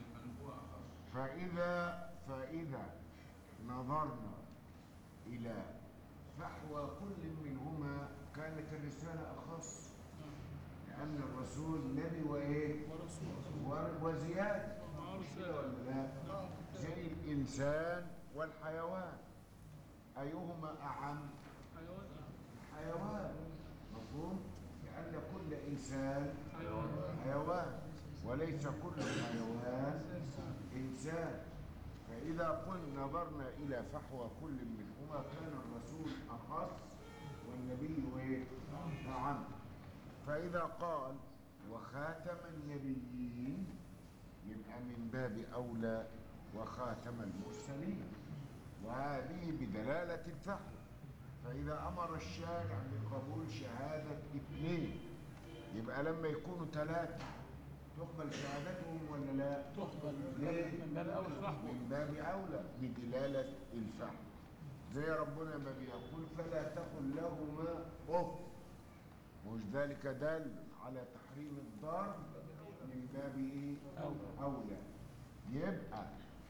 S1: فإذا فإذا نظرنا إلى فحوى كل منهما كانت الرسالة أخص لأن الرسول نبي وإيه؟ و- وزيادة
S2: معه
S1: مش كده
S2: رسالة
S1: ولا لا؟ زي الإنسان والحيوان أيهما أعم؟
S2: حيوان
S1: حيوان مفهوم؟ لأن كل إنسان
S2: حيوان
S1: حيوان وليس كل حيوان إنسان فإذا قلنا نظرنا إلى فحوى كل منهما كان الرسول أخص والنبي إيه؟ أعم فإذا قال وخاتم النبيين يبقى من باب أولى وخاتم المرسلين وهذه بدلالة الفحوى فإذا أمر الشارع بقبول شهادة اثنين يبقى لما يكونوا ثلاثة تقبل شهادتهم ولا لا؟
S5: تقبل
S1: ليه؟
S5: من باب اولى
S1: من باب أولى بدلالة الفهم زي ربنا ما بيقول فلا تقل لهما أف مش ذلك دل على تحريم الضرب من باب إيه؟ أولى يبقى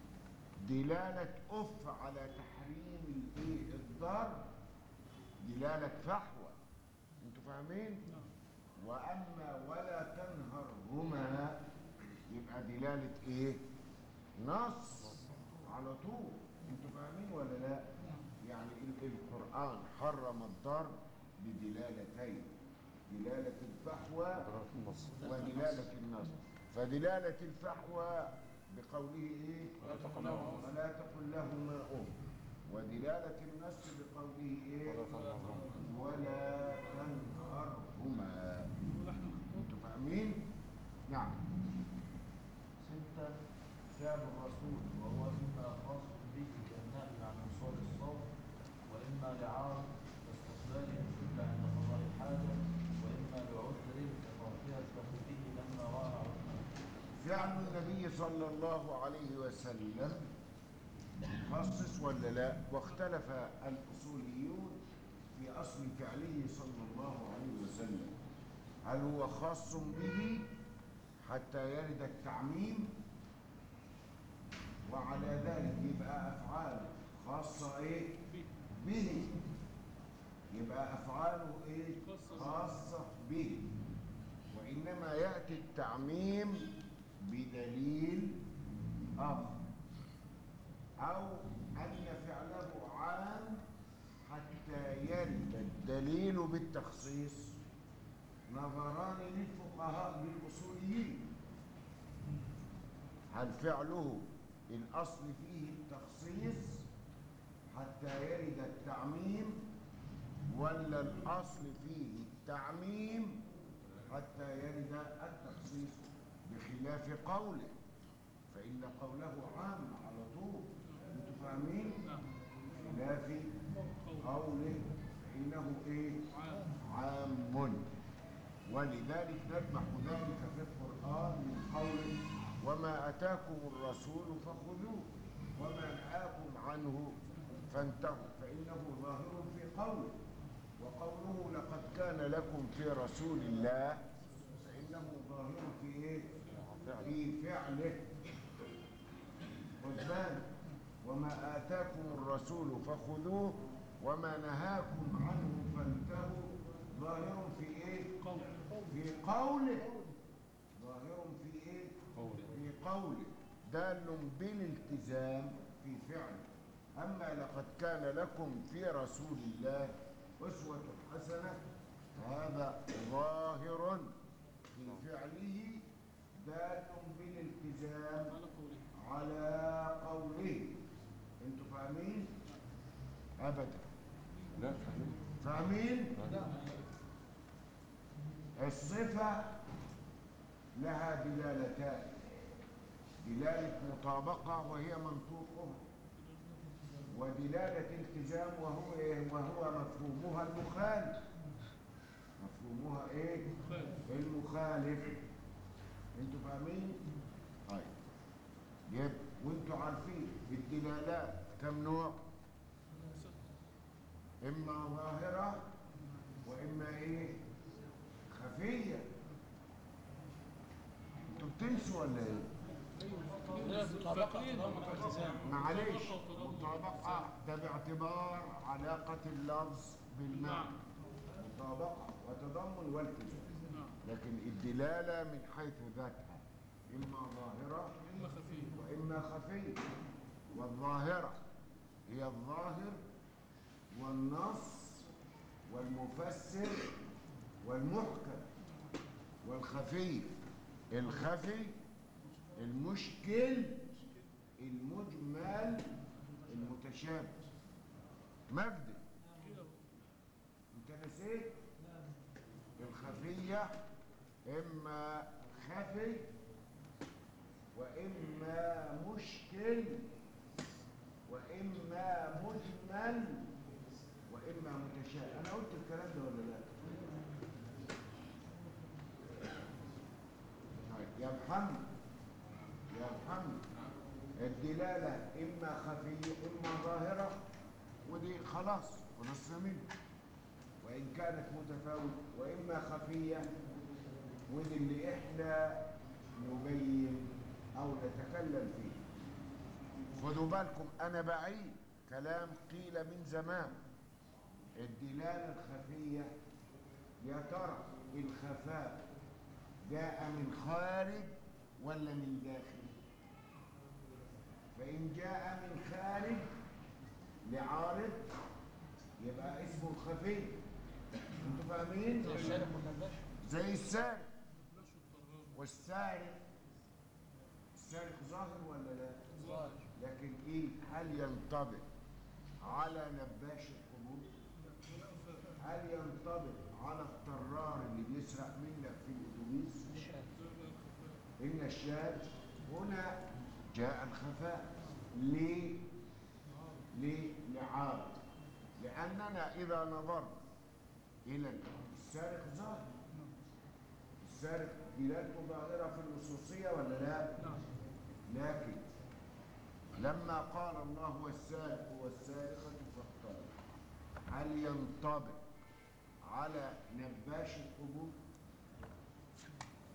S1: دلالة أف على تحريم الإيه؟ الضرب دلالة فحوى انتوا فاهمين؟ وأما ولا تنهرهما يبقى دلالة إيه؟ نص على طول انتوا فاهمين ولا لا؟ يعني ال- القرآن حرم الضرب بدلالتين دلالة الفحوى ودلالة النص فدلالة الفحوى بقوله ايه؟
S5: ولا تقل لهما أف.
S1: ولا تقل لهما أف ودلالة النص بقوله ايه؟ ولا تنهرهما انتوا فاهمين؟ نعم
S6: ستة فعل الرسول وهو إما خاص به كالنهي عن وصول الصوت وإما لعارض كاستقبال القبلة عند قضاء الحاجة وإما لعذر كقاطعة به لما وقع عثمان
S1: فعل النبي صلى الله عليه وسلم مخصص ولا لا واختلف الأصوليون في أصل فعله صلى الله عليه وسلم هل هو خاص به حتى يرد التعميم وعلى ذلك يبقى أفعال خاصة إيه؟ به يبقى أفعاله إيه؟ خاصة به وإنما يأتي التعميم بدليل آخر أو أن فعله عام حتى يرد الدليل بالتخصيص نظران للفقهاء للأصوليين هل فعله الأصل فيه التخصيص حتى يرد التعميم ولا الأصل فيه التعميم حتى يرد التخصيص بخلاف قوله فإن قوله عام على طول انتوا فاهمين؟ خلاف قوله فإنه إيه؟ عام ولذلك نجمع ذلك في القرآن من قوله وما أتاكم الرسول فخذوه وما نهاكم عنه فانتهوا فإنه ظاهر في قوله وقوله لقد كان لكم في رسول الله فإنه ظاهر في إيه؟ في فعله خذ بالك وما آتاكم الرسول فخذوه وما نهاكم عنه فانتهوا ظاهر في ايه في قوله ظاهر في ايه في قوله دال بالالتزام في فعله اما لقد كان لكم في رسول الله اسوه حسنه فهذا ظاهر في فعله دال بالالتزام على قوله انتوا فاهمين ابدا
S4: لا فاهمين
S1: فاهمين الصفة لها دلالتان دلالة مطابقة وهي منطوقها ودلالة التزام وهو إيه؟ وهو مفهومها المخالف مفهومها ايه المخالف انتوا فاهمين طيب يبقى وانتوا عارفين الدلالات كم نوع اما ظاهره واما ايه خفيه انتوا بتنسوا ولا ايه معلش مطابقه ده باعتبار علاقه اللفظ بالمعنى مطابقه وتضمن والتزام لكن الدلاله من حيث ذاتها اما ظاهره
S2: إما خفيف
S1: وإما خفي والظاهرة هي الظاهر والنص والمفسر والمحكم والخفي الخفي المشكل المجمل المتشابه مجد انت نسيت الخفية اما خفي وإما مشكل وإما مجمل وإما متشابه أنا قلت الكلام ده ولا لا؟ طيب، يا محمد يا محمد الدلالة إما خفية إما ظاهرة ودي خلاص خلصنا منها وإن كانت متفاوتة وإما خفية ودي اللي إحنا نبين أو نتكلم فيه خدوا بالكم أنا بعيد كلام قيل من زمان الدلالة الخفية يا ترى الخفاء جاء من خارج ولا من داخل فإن جاء من خارج لعارض يبقى اسمه الخفي انتوا فاهمين؟ زي السارق والسارق السارق ظاهر ولا لا؟ ظاهر لكن ايه هل ينطبق على نباش القبور؟ هل ينطبق على الطرار اللي بيسرق منك في الاتوبيس؟ ان الشاذ هنا جاء الخفاء ليه؟ ليه؟ لعارض لأننا إذا نظرنا إلى السارق ظاهر السارق دلالته ظاهرة في النصوصية ولا لا؟ لكن لما قال الله والسارق والسارقة فاقتلوا هل ينطبق على نباش القبور؟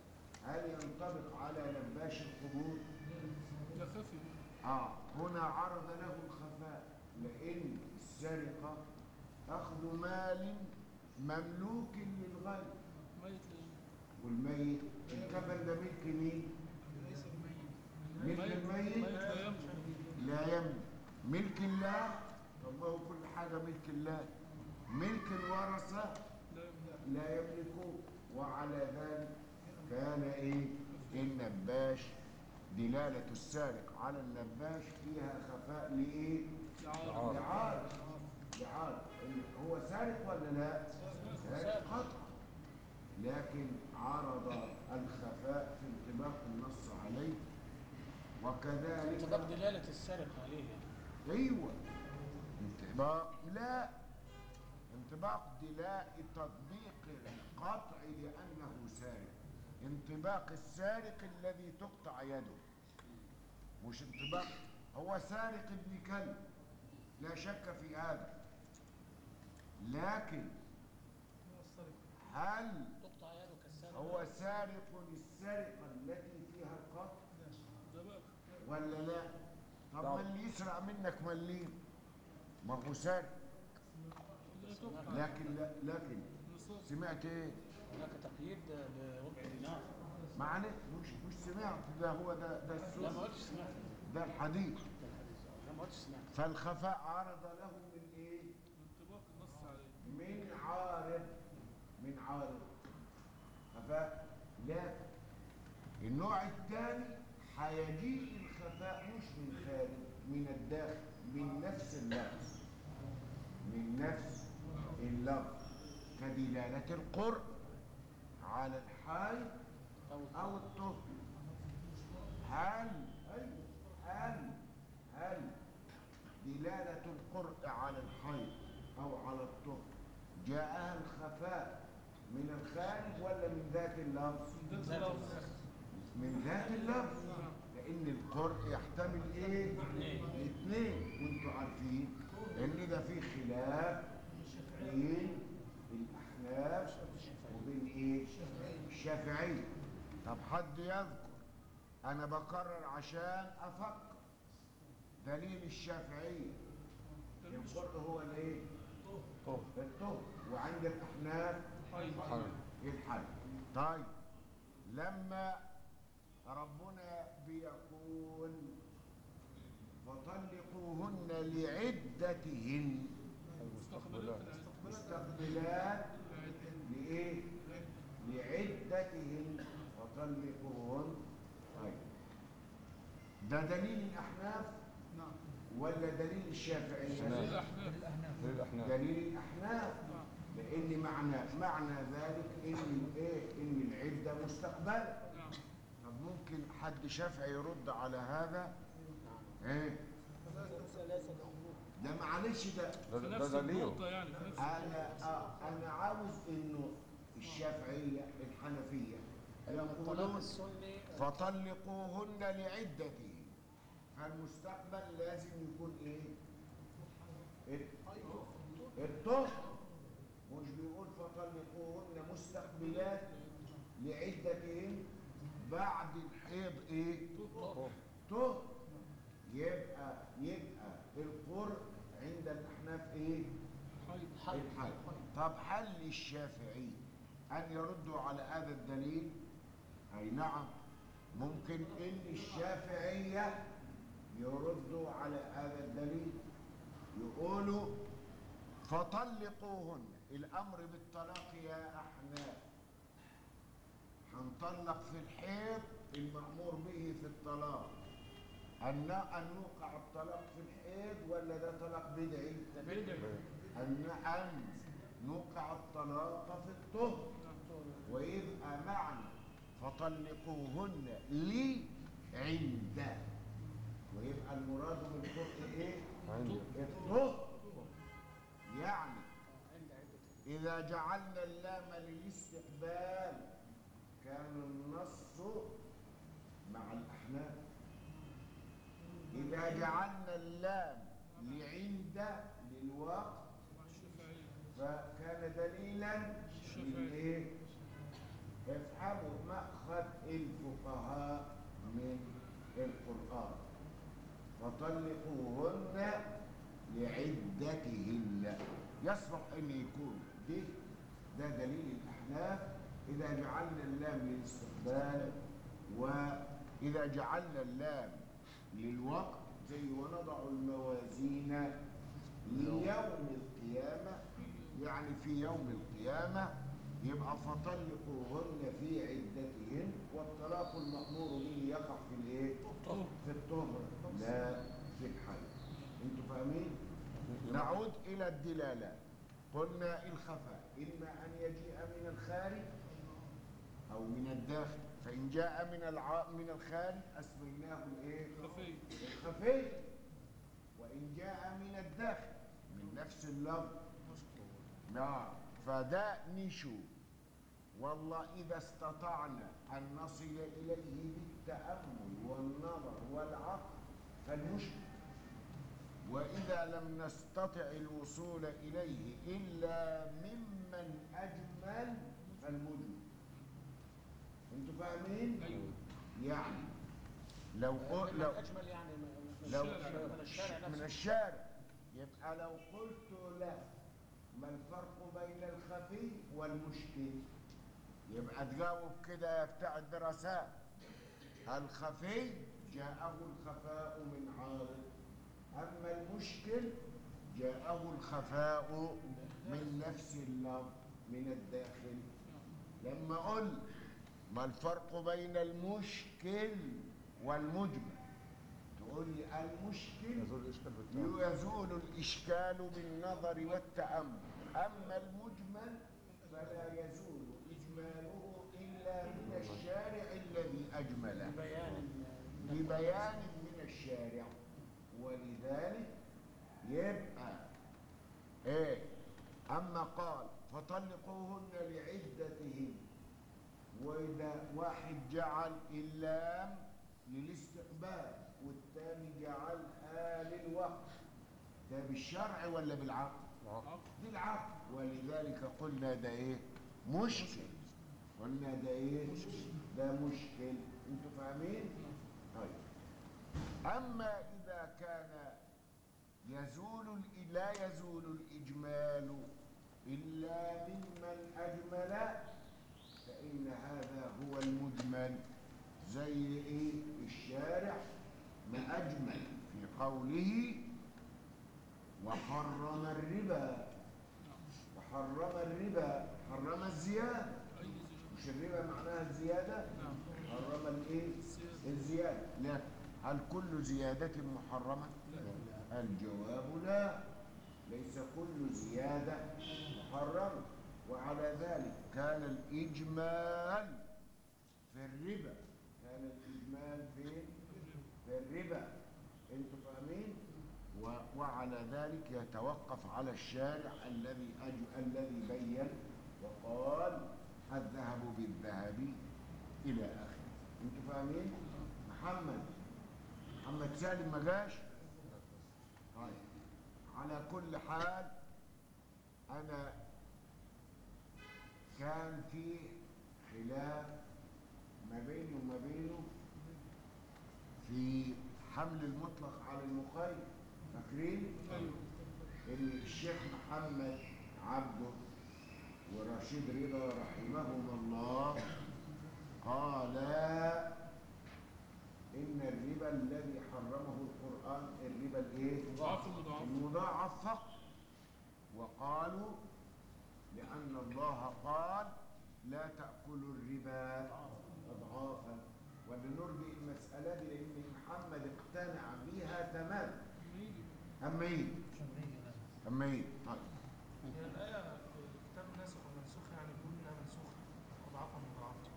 S1: هل ينطبق على لباش القبور
S2: ده خفي
S1: اه هنا عرض له الخفاء لان السرقه اخذ مال مملوك للغير
S2: ميت ليه؟
S1: والميت الكفن ده ملك مين ملك
S2: ميت
S1: الميت
S2: لا يملك
S1: لا يملك ملك الله طب ما هو كل حاجه ملك الله ملك الورثه
S2: لا يملك
S1: لا يملكه وعلى ذلك كان ايه النباش دلالة السارق على النباش فيها خفاء لإيه؟
S2: عار
S1: لعار لعار إن هو سارق ولا لا؟ سارق قطع لكن عرض الخفاء في انطباق النص عليه وكذلك
S5: انطباق دلالة السرقة عليه
S1: ايوه انطباق لا انطباق دلاء تطبيق القطع لانه سارق انطباق السارق الذي تقطع يده مش انطباق هو سارق ابن كلب لا شك في هذا لكن هل
S5: تقطع يده كالسرقة
S1: هو سارق السرقه التي فيها القطع
S2: ده بقى
S1: ولا لا طب ما اللي يسرق منك مليم ما هو سارق
S2: لا تقطع
S1: لكن لا لكن
S2: نصاب
S1: سمعت ايه
S5: هناك تقييد بربع دينار
S1: معنى مش مش سمعت ده هو ده ده
S5: لا ما
S1: السنة
S5: قلتش سمعت
S1: ده الحديث
S5: لا ما قلتش سمعت
S1: فالخفاء عرض له من ايه
S2: انطباق النص عليه
S1: من عارض من عارض خفاء لا النوع الثاني هيجيء الخفاء مش من خارج من الداخل من نفس اللفظ من نفس اللفظ كدلالة القرء على الحي
S5: أو
S1: أو الطهر هل أيوة هل هل دلالة القرء على الحي أو على الطهر جاءها الخفاء من الخارج ولا من ذات اللفظ؟
S2: ده خلاص
S1: من ذات اللفظ لأن القرء يحتمل إيه؟ الاثنين وأنتوا عارفين إن ده في خلاف بين الأحناف وبين إيه؟ الشافعية طب حد يذكر أنا بكرر عشان أفكر دليل الشافعية القرء هو الإيه؟ الطهر وعند الأحناف
S2: حي
S1: الحل طيب لما ربنا بيقول فطلقوهن لعدتهن
S2: مستقبلات العلم
S1: مستقبلات لإيه؟ لعدتهن فطلقوهن طيب ده دليل الأحناف
S2: نعم
S1: ولا دليل الشافعية؟
S2: الأحناف
S4: للأحناف
S1: دليل الأحناف
S2: نعم
S1: لأن معنى معنى ذلك إن الإيه؟ إن العدة مستقبلة
S2: نعم
S1: طب ممكن حد شافعي يرد على هذا؟ إيه؟ ده معلش ده
S2: في
S4: ده
S2: نفس
S4: ده دليل
S2: النقطة يعني في نفس
S1: أنا آه أنا عاوز إنه الشافعية الحنفية
S5: الطلاق
S1: يقولون
S5: السني
S1: فطلقوهن لعدتهن فالمستقبل لازم يكون إيه؟ الط- الطهر مش بيقول فطلقوهن مستقبلات لعدتهن بعد الحيض ايه طهر يبقى يبقى القرء عند الاحناف ايه
S2: حي
S1: الحل طب حل الشافعي ان يردوا على هذا الدليل اي نعم ممكن ان الشافعيه يردوا على هذا الدليل يقولوا فطلقوهن الامر بالطلاق يا احناف هنطلق في الحيض المأمور به في الطلاق أن أن نوقع الطلاق في الحيض ولا ده طلاق بدعي؟
S2: بدعي
S1: أن أن نوقع الطلاق في الطهر ويبقى معنى فطلقوهن لي عند ويبقى المراد بالقرء ايه؟
S4: عندي
S1: الطهر يعني إذا جعلنا اللام للاستقبال كان النص مع الأحناف إذا جعلنا اللام لعند للوقت
S2: الشافعية
S1: فكان دليلا للايه افهموا مأخذ الفقهاء من القرآن فطلقوهن لعدتهن يصلح ان يكون ده ده دليل الاحناف اذا جعلنا اللام للاستقبال واذا جعلنا اللام للوقت زي ونضع الموازين ليوم القيامه يعني في يوم القيامه يبقى فطلقوهن في عدتهن والطلاق المأمور به يقع في الايه؟ في الطهر لا في الحي انتوا فاهمين؟ نعود الى الدلالات قلنا الخفاء اما ان يجيء من الخارج او من الداخل فان جاء من الع... من الخارج اسميناه الايه؟
S2: خفي
S1: الخفي وان جاء من الداخل من نفس اللفظ نعم فده نشوف والله إذا استطعنا أن نصل إليه بالتأمل والنظر والعقل فالمشكل وإذا لم نستطع الوصول إليه إلا ممن أجمل فالمجمل أنتوا فاهمين؟
S2: ايوه
S1: يعني لو قل- لو
S5: اجمل يعني من
S1: لو
S5: من الشارع
S1: من
S5: نفسه
S1: الشارع يبقى لو قلت له ما الفرق بين الخفي والمشكل يبقى تجاوب كده يا بتاع الدراسات الخفي جاءه الخفاء من عارض أما المشكل جاءه الخفاء من نفس اللفظ من الداخل لما قل ما الفرق بين المشكل والمجمل تقول لي المشكل
S4: يزول الاشكال بالتالي
S1: يزول الإشكال بالنظر والتأمل أما المجمل فلا يزول إجماله إلا من الشارع الذي أجمله
S5: بيان
S1: ببيان من الشارع ولذلك يبقى ايه اما قال فطلقوهن لعدتهن واذا واحد جعل اللام للاستقبال والثاني جعلها للوقت ده بالشرع ولا بالعقل بالعقل ولذلك قلنا ده ايه مشكل قلنا ده ايه ده مشكل انتوا فاهمين طيب اما اذا كان يزول ال- لا يزول الاجمال الا ممن اجمل فان هذا هو المجمل زي ايه الشارع ما اجمل في قوله وحرم الربا وحرم الربا حرم الزياده
S2: اي
S1: مش الربا معناها الزياده حرم الايه الزياده لا هل كل زياده محرمه الجواب لا ليس كل زياده محرمه وعلى ذلك كان الاجمال في الربا كان الاجمال في في الربا انتوا فاهمين و- وعلى ذلك يتوقف على الشارع الذي أج... الذي بين وقال الذهب بالذهب الى اخره انتوا فاهمين محمد محمد سالم ما جاش طيب على كل حال انا كان في خلاف ما بيني وما بينه في حمل المطلق على المقيد فاكرين
S2: ايوه
S1: ان الشيخ محمد عبده ورشيد رضا رحمهما الله قالا ان الربا الذي حرمه القران الربا الايه
S2: ضعف المضاعف
S1: المضاعف فقط وقالوا لأن الله قال لا تأكلوا الربا أضعافا ولنرجئ المسألة دي لأن محمد اقتنع بها تمام أما إيه؟ أما إيه؟ طيب
S7: هي الآية في كتاب الناسخ والمنسوخ يعني بيقول إنها منسوخة أضعافا مضاعفة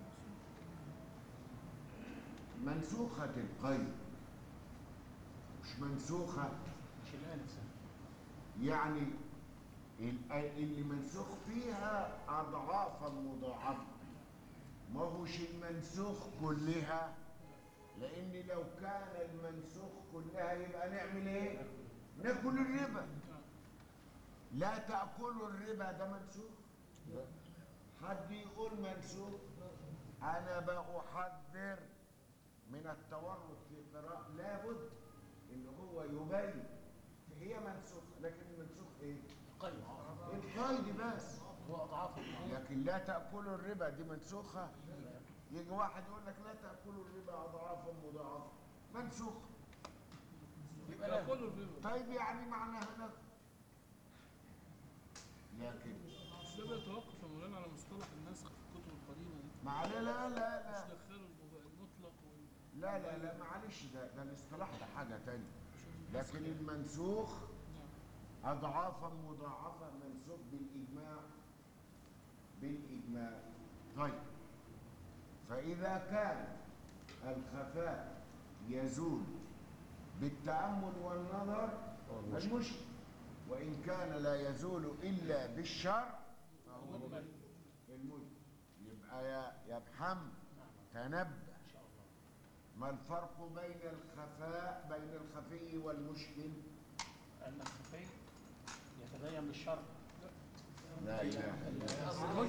S1: منسوخة القيد مش منسوخة
S5: مش الآية نفسها
S1: يعني ال- اللي منسوخ فيها أضعافا مضاعفة ما هوش المنسوخ كلها لأن لو كان المنسوخ كلها يبقى نعمل إيه؟ ناكل الربا لا تأكلوا الربا ده منسوخ حد يقول منسوخ انا بأحذر من التورط في قراءة لابد ان هو يبين هي منسوخ لكن المنسوخ ايه
S6: قيد
S1: القيد بس
S6: هو اضعاف
S1: لكن لا تأكلوا الربا دي منسوخة يجي واحد يقول لك لا تأكلوا الربا أضعافا مضاعفة منسوخ
S6: يبقى لا
S2: كله الربا
S1: طيب يعني معناها لا لكن
S2: بس ده بيتوقف يا مولانا على مصطلح النسخ في الكتب القديمه دي
S1: مع لا لا لا
S2: مش
S1: لا
S2: دخلوا المب- المطلق وال...
S1: لا لا لا معلش ده ده الاصطلاح ده حاجة تانية لكن المنسوخ أضعافا مضاعفة منسوخ بالإجماع بالإجماع طيب فإذا كان الخفاء يزول بالتأمل والنظر فالمشكل وإن كان لا يزول إلا بالشرع فهو المجمل يبقى يا يا محمد تنبه ما الفرق بين الخفاء بين الخفي والمشكل
S6: ان الخفي يتبين بالشرع
S1: لا اله الا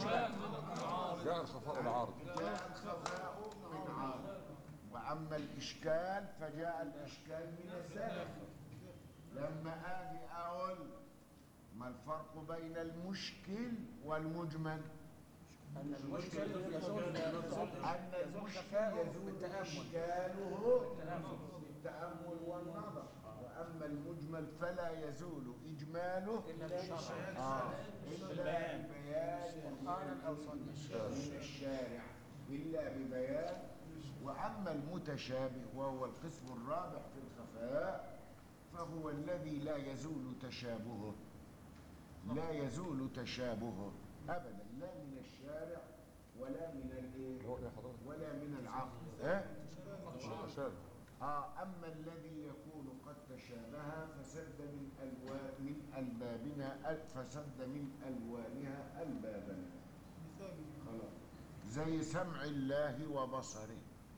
S1: الله
S4: جاء الخفاء العارض
S1: جاء الخفاء من عارض واما الاشكال فجاء الاشكال من الزلف لما اجي اقول ما الفرق بين المشكل والمجمل
S6: ان المشكل يزول
S1: ان المشكل يزول اشكاله بالتامل والنظر واما المجمل فلا يزول اجماله
S6: الا بالشرع
S1: آه. إلا ببيان
S6: قرآنا او سنه
S1: من الشارع إلا ببيان وأما المتشابه وهو القسم الرابع في الخفاء فهو الذي لا يزول تشابهه لا يزول تشابهه أبدا لا من الشارع ولا من الايه
S4: هو ايه حضرتك؟
S1: ولا من العقل إيه؟
S4: متشابه
S1: آه أما الذي يكون قد تشابه فسد من ألوان من ألبابنا فسد من ألوانها ألبابنا خلاص زي سمع الله وبصره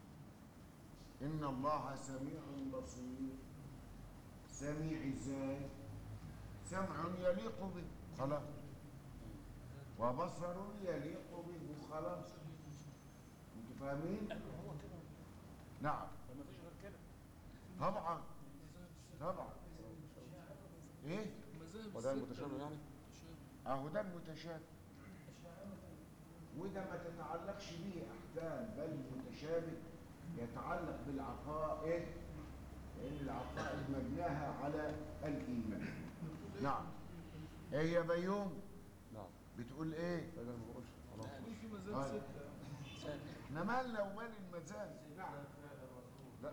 S1: إن الله سميع بصير سميع ازاي سمع يليق به خلاص وبصر يليق به خلاص انتوا فاهمين نعم
S6: ما فيش غير كده
S1: طبعا طبعا ايه
S2: مذاهب
S4: وده
S2: الستة
S4: المتشابه يعني؟
S2: متشابه.
S1: اهو ده المتشابه وده ما تتعلقش به احكام بل المتشابه يتعلق بالعقائد لان العقائد مبناها على الايمان نعم ايه يا بيوم
S4: نعم
S1: بتقول ايه
S4: لا ده ما بقولش خلاص
S2: في في مذاهب
S1: آه.
S2: ستة
S1: احنا مالنا ومال المزاج نعم لا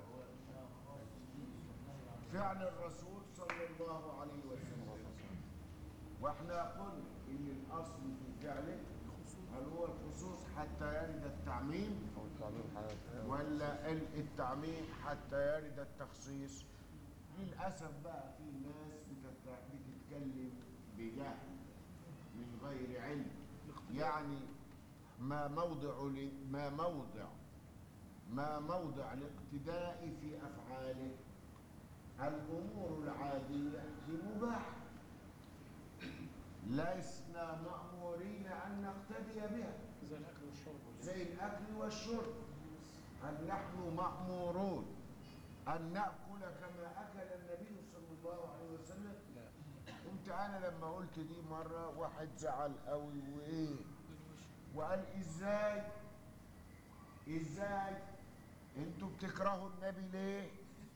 S1: فعل الرسول صلى الله عليه وسلم واحنا قلنا ان الاصل في فعله هل هو الخصوص حتى يرد التعميم
S4: او التعليم حياه
S1: ولا ال- التعميم حتى يرد التخصيص للاسف بقى في ناس بتت- بتتكلم بجهل من غير علم يعني ما موضع ل- ما موضع ما موضع الاقتداء في افعاله الامور العاديه بمباح لسنا مامورين ان نقتدي بها
S6: زي الاكل والشرب واللبس.
S1: زي الاكل والشرب هل نحن مامورون ان ناكل كما اكل النبي صلى الله عليه وسلم
S6: لا
S1: قمت انا لما قلت دي مره واحد زعل قوي وايه وقال ازاي ازاي انتوا بتكرهوا النبي ليه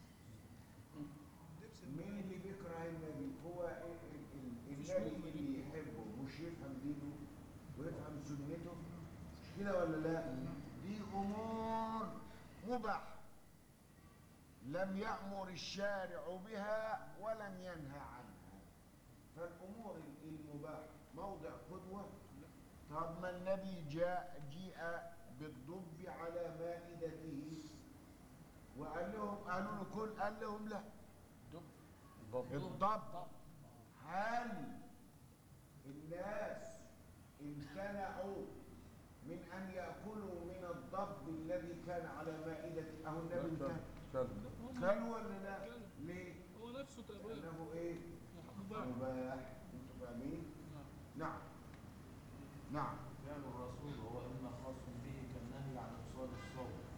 S1: مين اللي بيكره النبي هو ال- ال- ال- النبي اللي يحبه مش يفهم دينه ويفهم سنته مش كده ولا لا دي امور مباح لم يأمر الشارع بها ولم ينهى عنها فالامور المباح موضع قدوه طب ما النبي جاء جيء بالضب على مائدته وقال لهم قالوا له كل قال لهم لا
S6: دب
S1: الضب هل الناس امتنعوا من ان ياكلوا من الضب الذي كان على مائدته اهو النبي امتنع
S4: كلب
S1: كلوا ولا لا ليه
S2: هو نفسه تأويل
S1: لانه ايه
S2: مباح
S1: مباح انتوا فاهمين نعم نعم
S6: فعل الرسول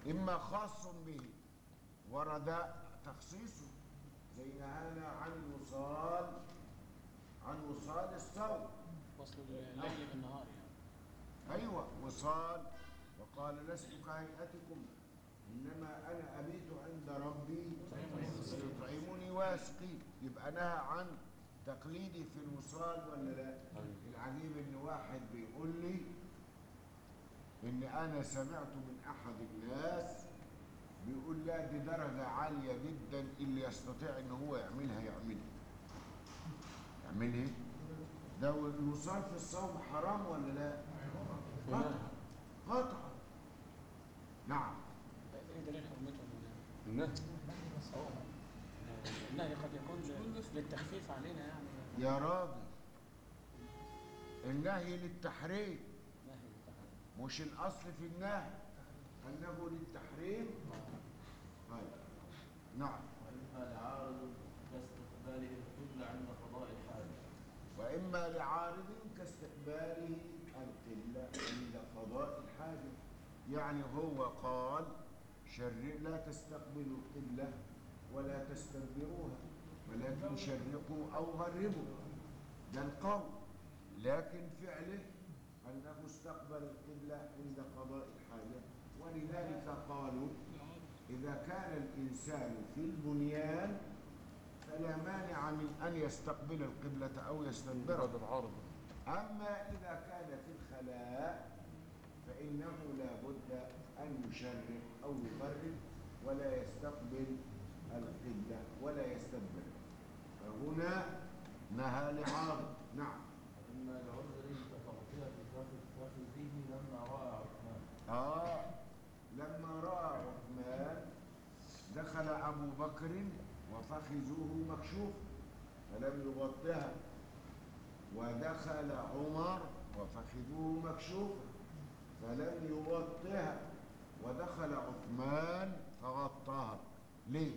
S1: إما خاص به ورد تخصيصه زي نهانا عن الوصال عن وصال الصوم
S5: وصل الليل بالنهار يعني
S1: أيوة وصال وقال لست كهيئتكم إنما أنا أبيت عند ربي يطعمني ويسقين يبقى نهى عن تقليدي في الوصال ولا لا العجيب إن واحد بيقول لي إن أنا سمعت من أحد الناس بيقول لا دي درجة عالية جدا اللي يستطيع إن هو يعملها يعملها يعملها إيه؟ ده الوصال في الصوم حرام ولا لا؟ قطع قطع نعم
S5: ايه دليل حرمته من
S4: النهي
S5: النهي قد يكون للتخفيف علينا يعني
S1: يا راجل النهي للتحريم
S5: نهي التحريم.
S1: مش الاصل في النهي انه للتحريم طيب نعم
S6: وإما لعارض كاستقباله القبلة عند قضاء الحاجة
S1: واما لعارض كاستقباله القبلة عند قضاء الحاجة يعني هو قال شر لا تستقبلوا القبلة ولا تستدبروها ولكن شرقوا أو غربوا ده القول لكن فعله أنه استقبل القبلة عند قضاء الحاجة ولذلك قالوا إذا كان الإنسان في البنيان فلا مانع من أن يستقبل القبلة أو يستدبرها
S4: هذا العارض
S1: أما إذا كان في الخلاء فإنه لا بد أن يشرق أو يغرب ولا يستقبل القبلة ولا يستدبر فهنا نهى لعارض نعم
S6: وإما لعذر كتغطية فخذه لما رأى عثمان
S1: آه لما رأى عثمان دخل أبو بكر وفخذه مكشوف فلم يغطها ودخل عمر وفخذه مكشوف فلم يغطها ودخل عثمان فغطاها ليه؟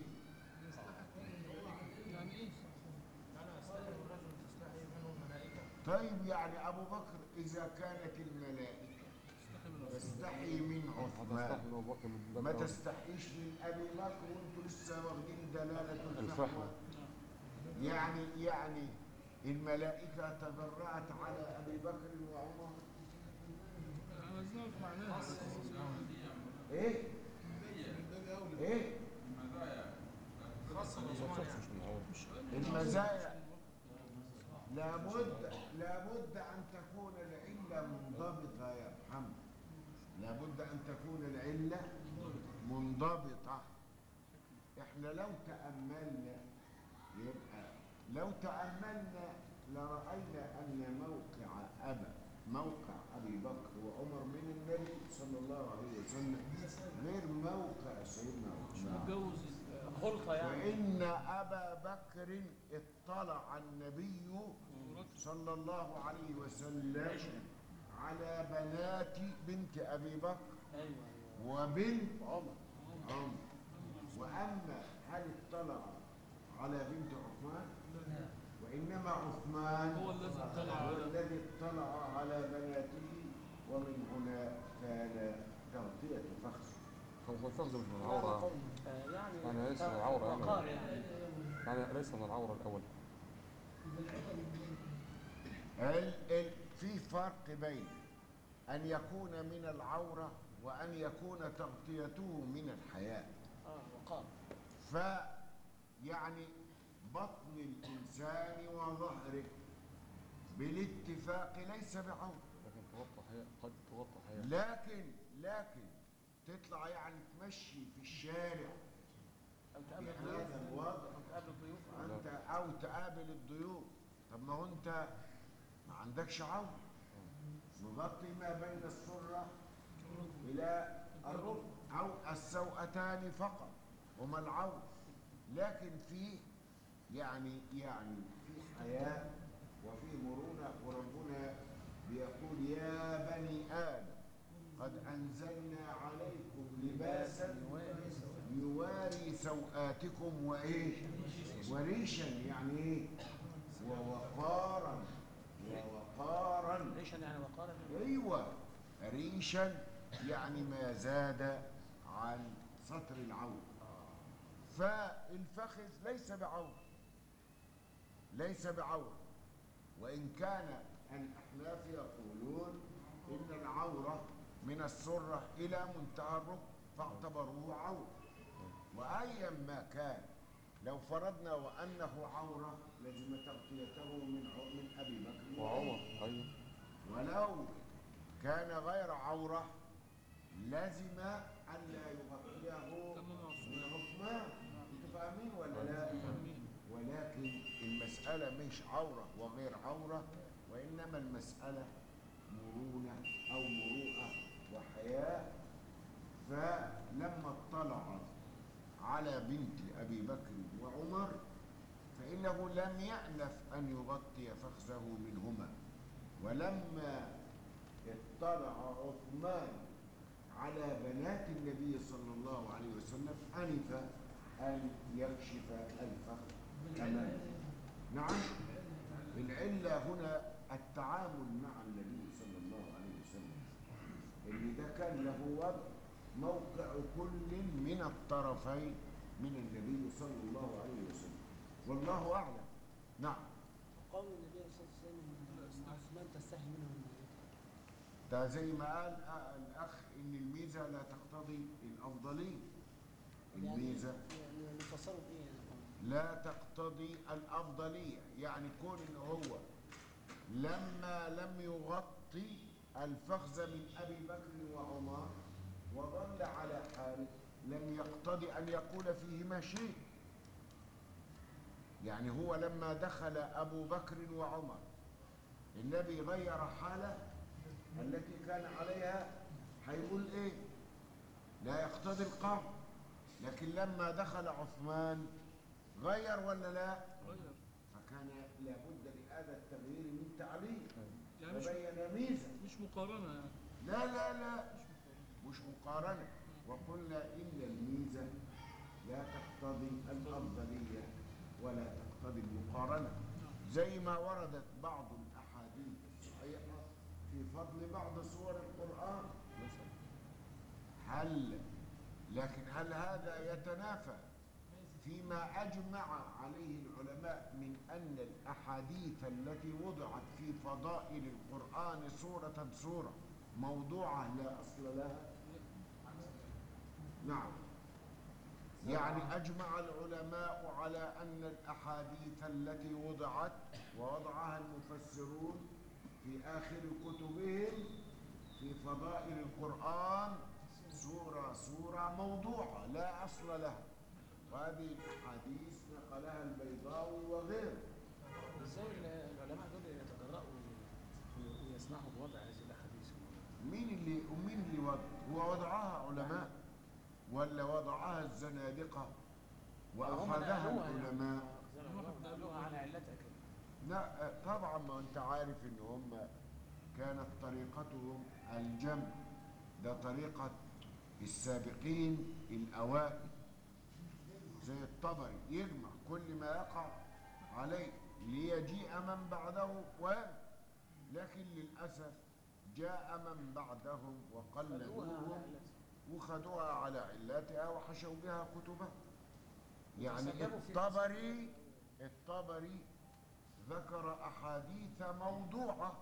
S2: يعني ايه
S7: أنا أستحي الرجل تستحي منه الملائكة
S1: طيب يعني أبو بكر إذا كانت الملائكة تستحي من عثمان
S4: هتستحمل أبو بكر من باب
S1: ما
S4: أولى.
S1: تستحيش من ابي بكر وانتوا لسه واخدين دلاله
S4: الفحوى.
S1: الفحوى يعني يعني الملائكه تبرأت على ابي بكر وعمر
S2: عملناه في معناها
S1: ايه ايه
S7: خاصة بعثمان يعني
S4: مش من العارض.
S1: المزايا لابد لابد ان تكون العله منضبطه يا محمد لابد ان تكون العله منضبطه احنا لو تاملنا يبقى لو تاملنا لراينا ان موقع ابا موقع ابي بكر وعمر من النبي صلى الله عليه وسلم غير موقع سيدنا عثمان
S2: اتجوز
S5: خلطة يعني
S1: وإن أبا بكر اطلع النبي صلى الله عليه وسلم على بنات بنت أبي بكر
S5: ايوه ايوه
S1: وبنت
S5: عمر
S1: عمر وأما هل اطلع على بنت عثمان وإنما عثمان
S2: هو الذي اطلع
S1: هو
S2: على-
S1: الذي اطلع على بناته ومن هنا كان تغطية فخذ
S4: هو الفخذ مش من العورة
S5: آه، يعني
S4: يعني ليس من العورة يعني.
S5: وقار يعني
S4: يعني ليس من العورة الأول
S1: ال ال في فرق بين أن يكون من العورة وأن يكون تغطيته من الحياة
S5: اه وقار
S1: ف يعني بطن الإنسان وظهره بالاتفاق ليس بعورة
S4: لكن تغطى حياة قد تغطى حياة
S1: لكن لكن تطلع يعني تمشي في الشارع
S5: او تقابل الضيوف
S1: بهذا الوضع
S5: او تقابل الضيوف
S1: انت او تقابل الضيوف طب ما هو انت ما عندكش عورة مغطي ما بين السرة إلى الركب أو السوأتان فقط هما العورة لكن فيه يعني يعني في حياة وفي مرونة وربنا بيقول يا بني آدم قد أنزلنا عليكم لباسا يواري سوآتكم وإيه وريشا يعني إيه ووقارا ووقارا
S5: ليش يعني وقار
S1: ايوه ريشا يعني ما زاد عن سطر العورة فالفخذ ليس بعورة ليس بعورة وإن كان الأحناف يقولون إن العورة من السرة إلى منتهى الركب فاعتبروه عورة وأيا ما كان لو فرضنا وأنه عورة لزم تغطيته من ع- من أبي بكر
S4: وعمر ايوه
S1: ولو كان غير عورة لزم ألا يغطيه من عثمان انتوا فاهمين ولا لا؟ ولكن المسألة مش عورة وغير عورة وإنما المسألة مرونة أو مروءة وحياة فلما اطلع على بنت أبي بكر وعمر فإنه لم يأنف أن يغطي فخذه منهما ولما اطلع عثمان على بنات النبي صلى الله عليه وسلم أنف أن يكشف الفخذ كمان نعم العلة هنا التعامل مع النبي صلى الله عليه وسلم اللي ده كان له وضع موقع كل من الطرفين من النبي صلى الله عليه وسلم والله أعلم نعم
S3: قول النبي صلى الله عليه وسلم ان عثمان تستحي منه الملائكه
S1: ده زي ما قال آه الأخ إن الميزة لا تقتضي الأفضلية الميزة
S3: يعني نفسره بايه يعني
S1: لا تقتضي الأفضلية يعني كون إن هو لما لم يغطي الفخذ من أبي بكر وعمر وظل على حاله لم يقتضي أن يقول فيهما شيء يعني هو لما دخل أبو بكر وعمر النبي غير حاله التي كان عليها هيقول إيه لا يقتضي القول لكن لما دخل عثمان غير ولا لا
S2: غير
S1: فكان لابد لهذا التغيير من تعليل
S2: يعني مش
S1: فبين ميزه
S2: مش مقارنة يعني
S1: لا لا لا مش مقارنه وقلنا ان الميزه لا تقتضي الافضليه ولا تقتضي المقارنه زي ما وردت بعض الاحاديث الصحيحه في فضل بعض سور القران هل لكن هل هذا يتنافى فيما أجمع عليه العلماء من أن الأحاديث التي وضعت في فضائل القرآن سورة سورة موضوعة لا أصل لها نعم يعني أجمع العلماء على أن الأحاديث التي وضعت ووضعها المفسرون في آخر كتبهم في فضائل القرآن سورة سورة موضوعة لا أصل لها وهذه الأحاديث نقلها البيضاوي وغيره
S5: ازاي العلماء دول يتجرأوا ويسمحوا بوضع هذه الاحاديث
S1: مين اللي ومين اللي وضع هو وضعها علماء ولا وضعها الزنادقة وأخذها العلماء
S5: قالوها على علتها كده
S1: لا طبعا ما انت عارف ان هم كانت طريقتهم الجمع ده طريقة السابقين الأوائل زي الطبري يجمع كل ما يقع عليه ليجيء من بعده وينفع لكن للأسف جاء من بعدهم وقلدوهم وخدوها على علاتها وحشوا بها كتبها يعني
S5: وسلموا في
S1: الطبري الطبري ذكر أحاديث موضوعة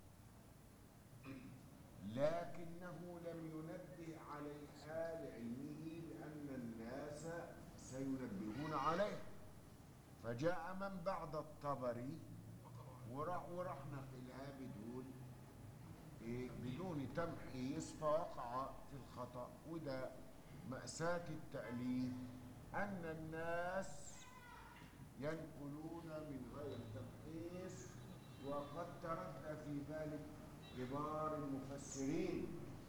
S1: لكنه لم ينبه عليها لعلمه بأن الناس سينبهون عليه فجاء من بعد الطبري وراح وراح نقلها بدون إيه بدون تمحيص فوقع في الخطأ وده مأساة التأليف أن الناس ينقلون من غير تمحيص وقد تردى في ذلك كبار المفسرين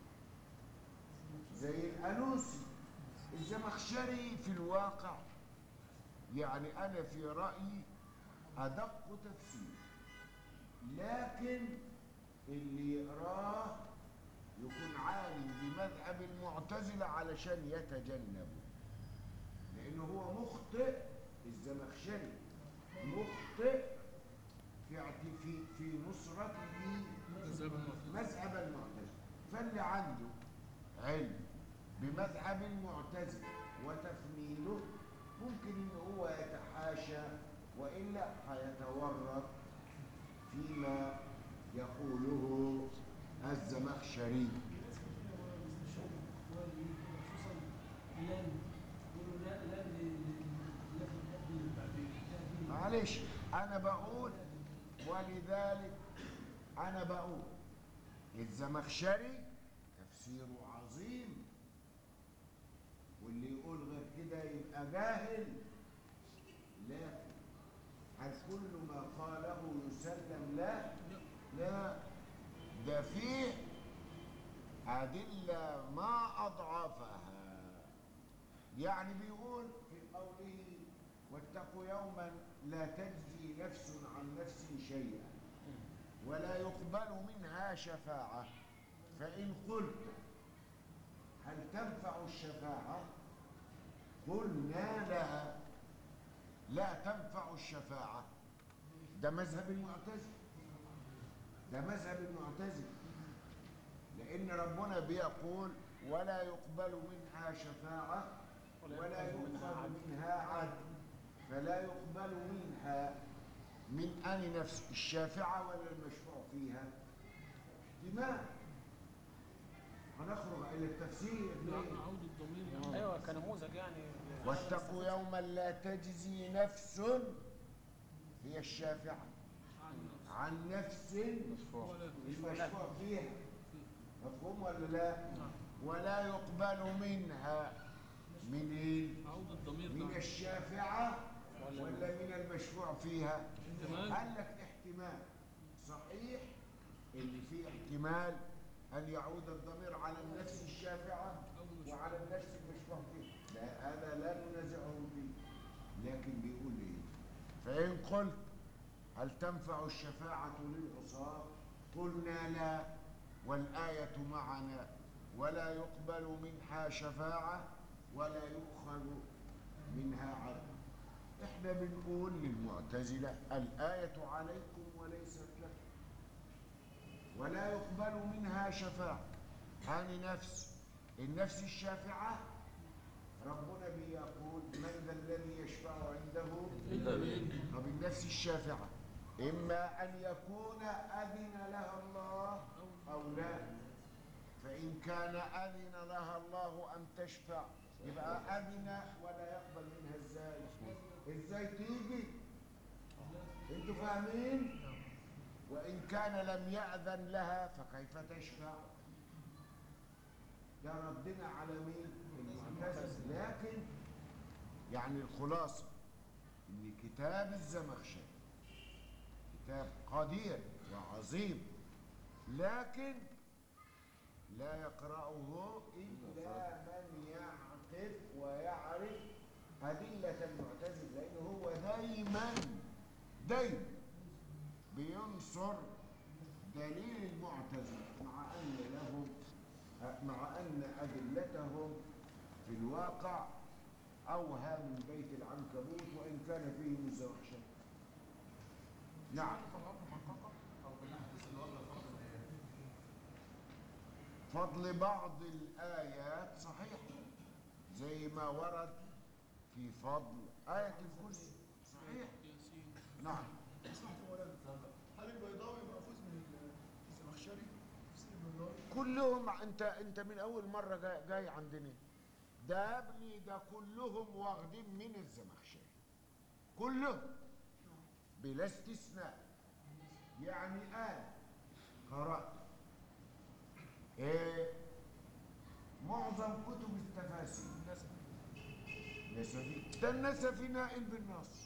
S1: زي الألوسي الزمخشري في الواقع يعني أنا في رأيي أدق تفسير لكن اللي يقراه يكون عالم بمذهب المعتزلة علشان يتجنبه لأنه هو مخطئ الزمخشري مخطئ في اعت- في في نصرته
S2: مذهب المعتزلة.
S1: مذهب المعتزلة فاللي عنده علم بمذهب المعتزلة وتفنيده ممكن ان هو يتحاشى والا هيتورط فيما يقوله الزمخشري معلش انا بقول ولذلك انا بقول الزمخشري تفسيره عظيم واللي يقول غير كده يبقى جاهل لا هل كل ما قاله يسلم لا لا ده فيه أدلة ما أضعفها يعني بيقول في قوله واتقوا يوما لا تجزي نفس عن نفس شيئا ولا يقبل منها شفاعة فإن قلت هل تنفع الشفاعة قلنا لها لا تنفع الشفاعة ده مذهب المعتزلة ده مذهب المعتزلة لأن ربنا بيقول ولا يقبل منها شفاعة ولا يؤخذ منها عدل فلا يقبل منها من أن نفس الشافعة ولا المشفوع فيها احتمال هنخرج إلى التفسير ليه؟
S2: عود الضمير
S5: ايوه كنموذج يعني
S1: واتقوا يوما لا تجزي نفس هي الشافعة عن نفس المشفوع فيها مفهوم ولا لا ولا يقبل منها من ايه
S2: عود الضمير
S1: من
S2: ده
S1: الشافعة ولا من المشفوع فيها
S2: احتمال.
S1: قال لك احتمال صحيح اللي فيه احتمال أن يعود الضمير على النفس الشافعة وعلى النفس المشفوع فيه لا هذا لا ننازعهم فيه لكن بيقول ايه فإن قلت هل تنفع الشفاعة للعصاة قلنا لا والآية معنا ولا يقبل منها شفاعة ولا يؤخذ منها عدل احنا بنقول للمعتزلة الآية عليكم وليست لكم ولا يقبل منها شفاعة هاني نفس النفس الشافعة ربنا بيقول من ذا الذي يشفع عنده
S4: إلا بإذنه
S1: طب النفس الشافعة إما أن يكون أذن لها الله أو لا فإن كان أذن لها الله أن تشفع يبقى أذن ولا يقبل منها إزاي إزاي تيجي أنتوا فاهمين وإن كان لم يأذن لها فكيف تشفع ده ردنا على مين المعتزله لكن يعني الخلاصة ان كتاب الزمخشري كتاب قدير وعظيم لكن لا يقرأه إلا من يعقل ويعرف أدلة المعتزلة لأنه هو دايما دايما بينصر دليل المعتزلة مع أن لهم مع أن أدلتهم في الواقع أوهى من بيت العنكبوت وإن كان فيه الزمخشري نعم فضل بعض الآيات صحيح زي ما ورد في فضل آية الكرسي صحيح نعم
S8: هل البيضاوي مأخوذ من الزمخشري؟ تفسير البيضاوي؟
S1: كلهم انت انت من اول مره جاي, جاي عندنا ده يا ابني ده كلهم واخدين من الزمخشري كلهم بلا استثناء يعني قال قرات ايه معظم كتب التفاسير نسفي ده النسفي نائل بالنص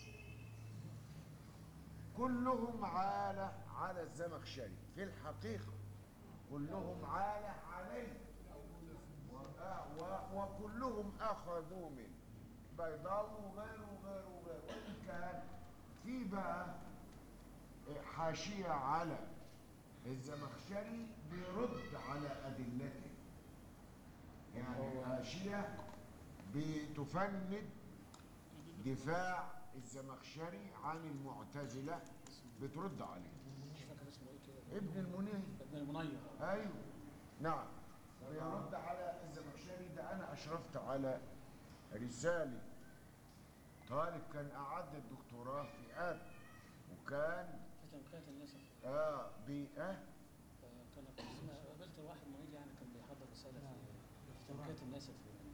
S1: كلهم عالة على الزمخشري في الحقيقة كلهم عالة عليه و- و- وكلهم أخذوا منه بيضاوي وغيره وغيره وغيره وإن كان في بقى حاشية على الزمخشري بيرد على أدلته يعني حاشية بتفند دفاع الزمخشري عن المعتزلة بترد عليه
S5: مش فاكر اسمه ايه كده
S1: ابن المنير
S5: ابن المنير
S1: ايوه نعم بيرد على الزمخشري ده انا اشرفت على رساله طالب كان اعد الدكتوراه في اب وكان
S5: في تنقية النسب
S1: اه بي اه
S5: كان قابلت واحد معيد يعني كان بيحضر رسالة في تنقية النسب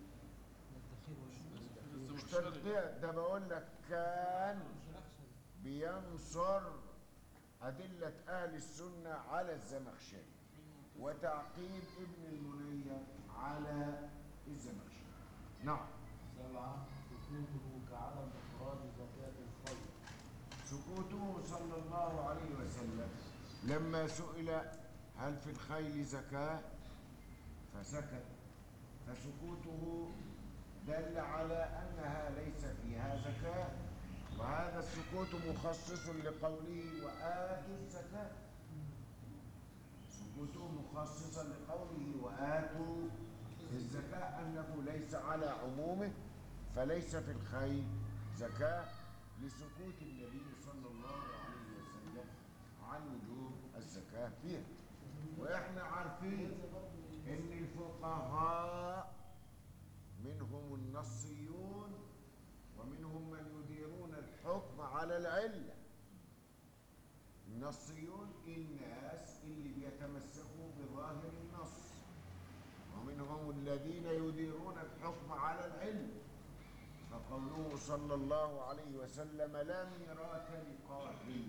S5: في
S1: مش تنقية ده بقول لك كان بينصر أدلة أهل السنة على الزمخشري وتعقيب ابن المنية على الزمخشري نعم
S6: سبعة سكوته كعدم إخراج زكاة الخير
S1: سكوته صلى الله عليه وسلم لما سئل هل في الخيل زكاة فسكت فسكوته دل على أنها ليس فيها زكاة وهذا السكوت مخصص لقوله وآتوا الزكاة سكوته مخصصا لقوله وآتوا الزكاة أنه ليس على عمومه فليس في الخيل زكاة لسكوت النبي صلى الله عليه وسلم عن وجوب الزكاة فيها وإحنا عارفين إن الفقهاء منهم النصيون ومنهم من يديرون الحكم على العلة النصيون الناس اللي بيتمسكوا بظاهر النص ومنهم الذين يديرون الحكم على العلم فقوله صلى الله عليه وسلم لا ميراث لقاتل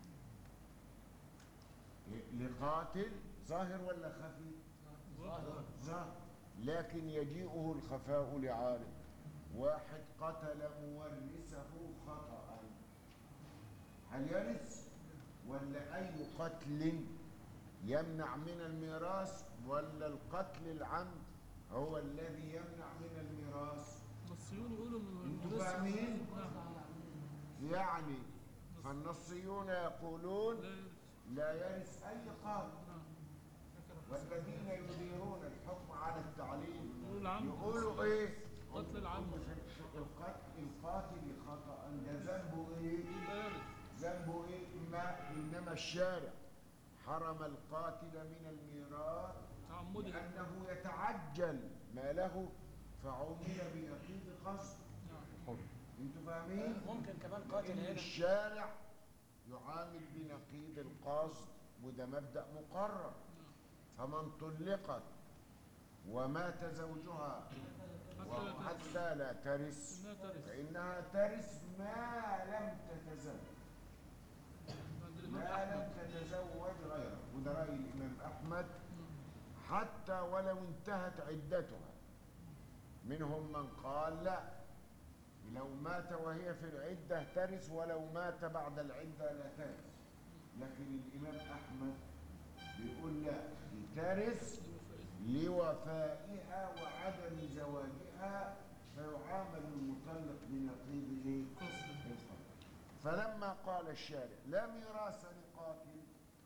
S1: لقاتل ظاهر ولا خفي ظاهر لكن يجيئه الخفاء لعارض واحد قتل مورثه خطأ هل يرث ولا أي قتل يمنع من الميراث ولا القتل العمد هو الذي يمنع من الميراث
S2: النصيون يقولوا إن
S1: انتوا
S2: الناس-
S1: فاهمين؟
S2: نعم.
S1: يعني فالنصيون يقولون
S2: لا
S1: لا يرث أي قاتل
S2: نعم.
S1: والذين يديرون الحكم على التعليم
S2: يقولوا العمد.
S1: يقولوا ايه
S2: قتل العمد.
S1: القتل القاتل خطأ ده ذنبه ايه
S2: لا يرث.
S1: ذنبه ايه ما انما الشارع حرم القاتل من الميراث
S2: تعمدي
S1: لانه يتعجل ماله فعمل بنقيض قصد
S2: نعم.
S1: انتوا فاهمين
S5: ممكن كمان قاتل
S1: لأن
S5: هنا
S1: الشارع يعامل بنقيض القصد وده مبدأ مقرر فمن طلقت ومات زوجها
S2: حتى لا ترث.
S1: وحتى لا ترث
S2: إنها ترث.
S1: فإنها ترث ما لم تتزوج
S2: عند الإمام
S1: ما لم
S2: أحمد.
S1: تتزوج غيره وده رأي الإمام أحمد حتى ولو انتهت عدتها منهم من قال لا لو مات وهي في العدة ترث ولو مات بعد العدة لا ترث لكن الإمام أحمد بيقول لا دي ترث لوفائها وعدم زواجها فيعامل المطلق بنقيض ايه؟ القتل. فلما قال الشارع لا ميراث لقاتل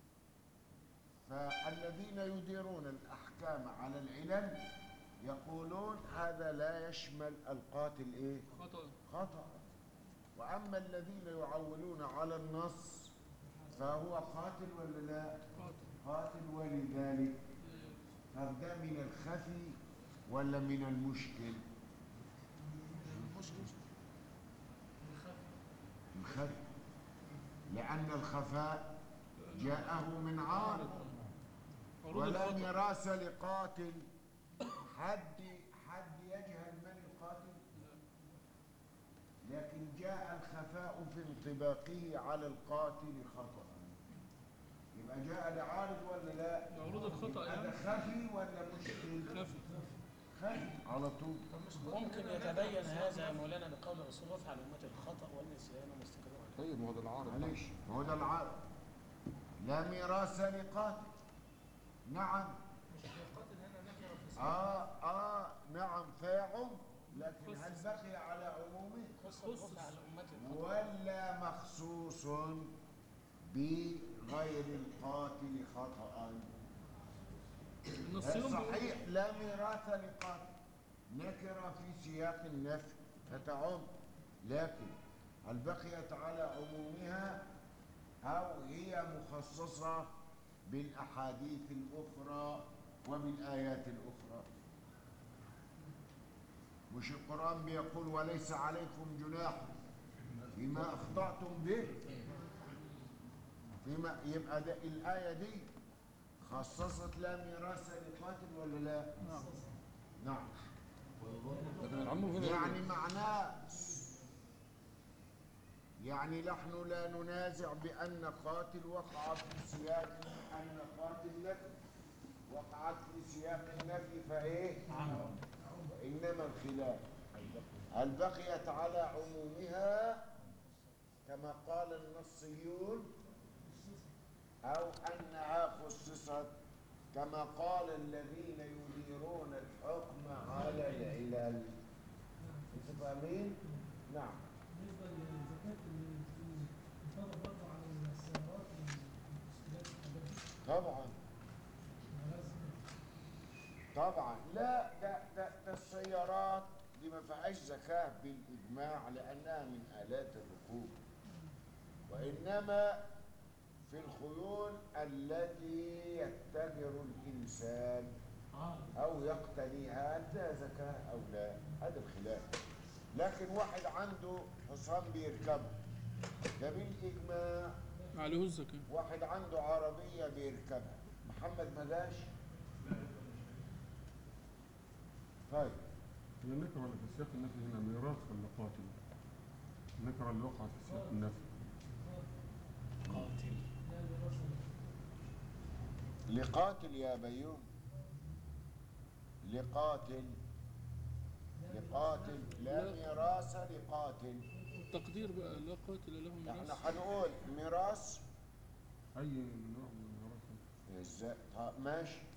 S1: فالذين يديرون الأحكام على العلل يقولون هذا لا يشمل القاتل ايه؟
S2: خطأ
S1: خطأ وأما الذين يعولون على النص فهو قاتل ولا لا؟
S2: قاتل
S1: قاتل ولذلك طب ده من الخفي ولا من المشكل؟ الخفي لأن الخفاء جاءه من عارض
S2: عروض
S1: ولا
S2: الخطأ
S1: ميراث لقاتل حد حد يجهل من القاتل لكن جاء الخفاء في انطباقه على القاتل خطأ يبقى جاء لعارض ولا لا؟
S2: عروض الخطأ
S1: هذا
S2: يعني
S1: خفي ولا مشكل؟
S2: خفي
S1: خفي على طول
S5: ممكن يتبين هذا يا مولانا بقول الرسول رفع على أمة الخطأ والنسيان والاستكبار
S4: طيب ما هو ده العارض
S1: معلش ما هو ده العارض لا ميراث لقاتل نعم
S7: مش القاتل هنا نكره في اسمه
S1: آه آه نعم فاعل لكن هل بقي على عمومه
S5: خص رفع على أمة الخطأ
S1: ولا مخصوص بغير القاتل خطأ
S2: النصيون بيقولوا-
S1: صحيح لا ميراث لقاتل نكرة في سياق النفي فتعم لكن هل بقيت على عمومها أو هي مخصصة بالأحاديث الأخرى وبالآيات الأخرى مش القرآن بيقول وليس عليكم جناح فيما أخطأتم به فيما يبقى ده الآية دي خصصت لا ميراث لقاتل ولا لا؟ نعم
S4: لكن العموم هنا
S1: يعني معناه يعني نحن لا ننازع بأن قاتل وقع في سياق أن قاتل نفي وقعت في سياق النفي فإيه؟ وإنما الخلاف هل بقيت على عمومها كما قال النصيون أو أنها خصصت كما قال الذين يديرون الحكم على العلل انتوا فاهمين؟ نعم
S3: بالنسبة للزكاة اللي بتنطبق برضه على السيارات والموتوسيكلات والحاجات دي
S1: طبعا
S3: ملهاش
S1: طبعا لا ده ده ده السيارات دي ما فيهاش زكاة بالإجماع لأنها من آلات الركوب وإنما في الخيول التي يتجر الإنسان أو يقتنيها هل لها زكاة أو لا هذا الخلاف لكن واحد عنده حصان بيركبه ده بالإجماع
S2: عليه الزكاة
S1: واحد عنده عربية بيركبها محمد ما جاش طيب
S4: هي النكرة اللي في سياق النفي هنا ميراث ولا قاتل؟ النكرة اللي وقعت في سياق النفي
S5: قاتل
S3: لا دراسة
S1: لقاتل يا بيوم لقاتل لقاتل لا ميراث لقاتل
S2: التقدير بقى لا قاتل له
S1: احنا
S2: ميراث
S1: هنقول ميراث
S4: أي نوع من الميراث
S1: ازاي طب ماشي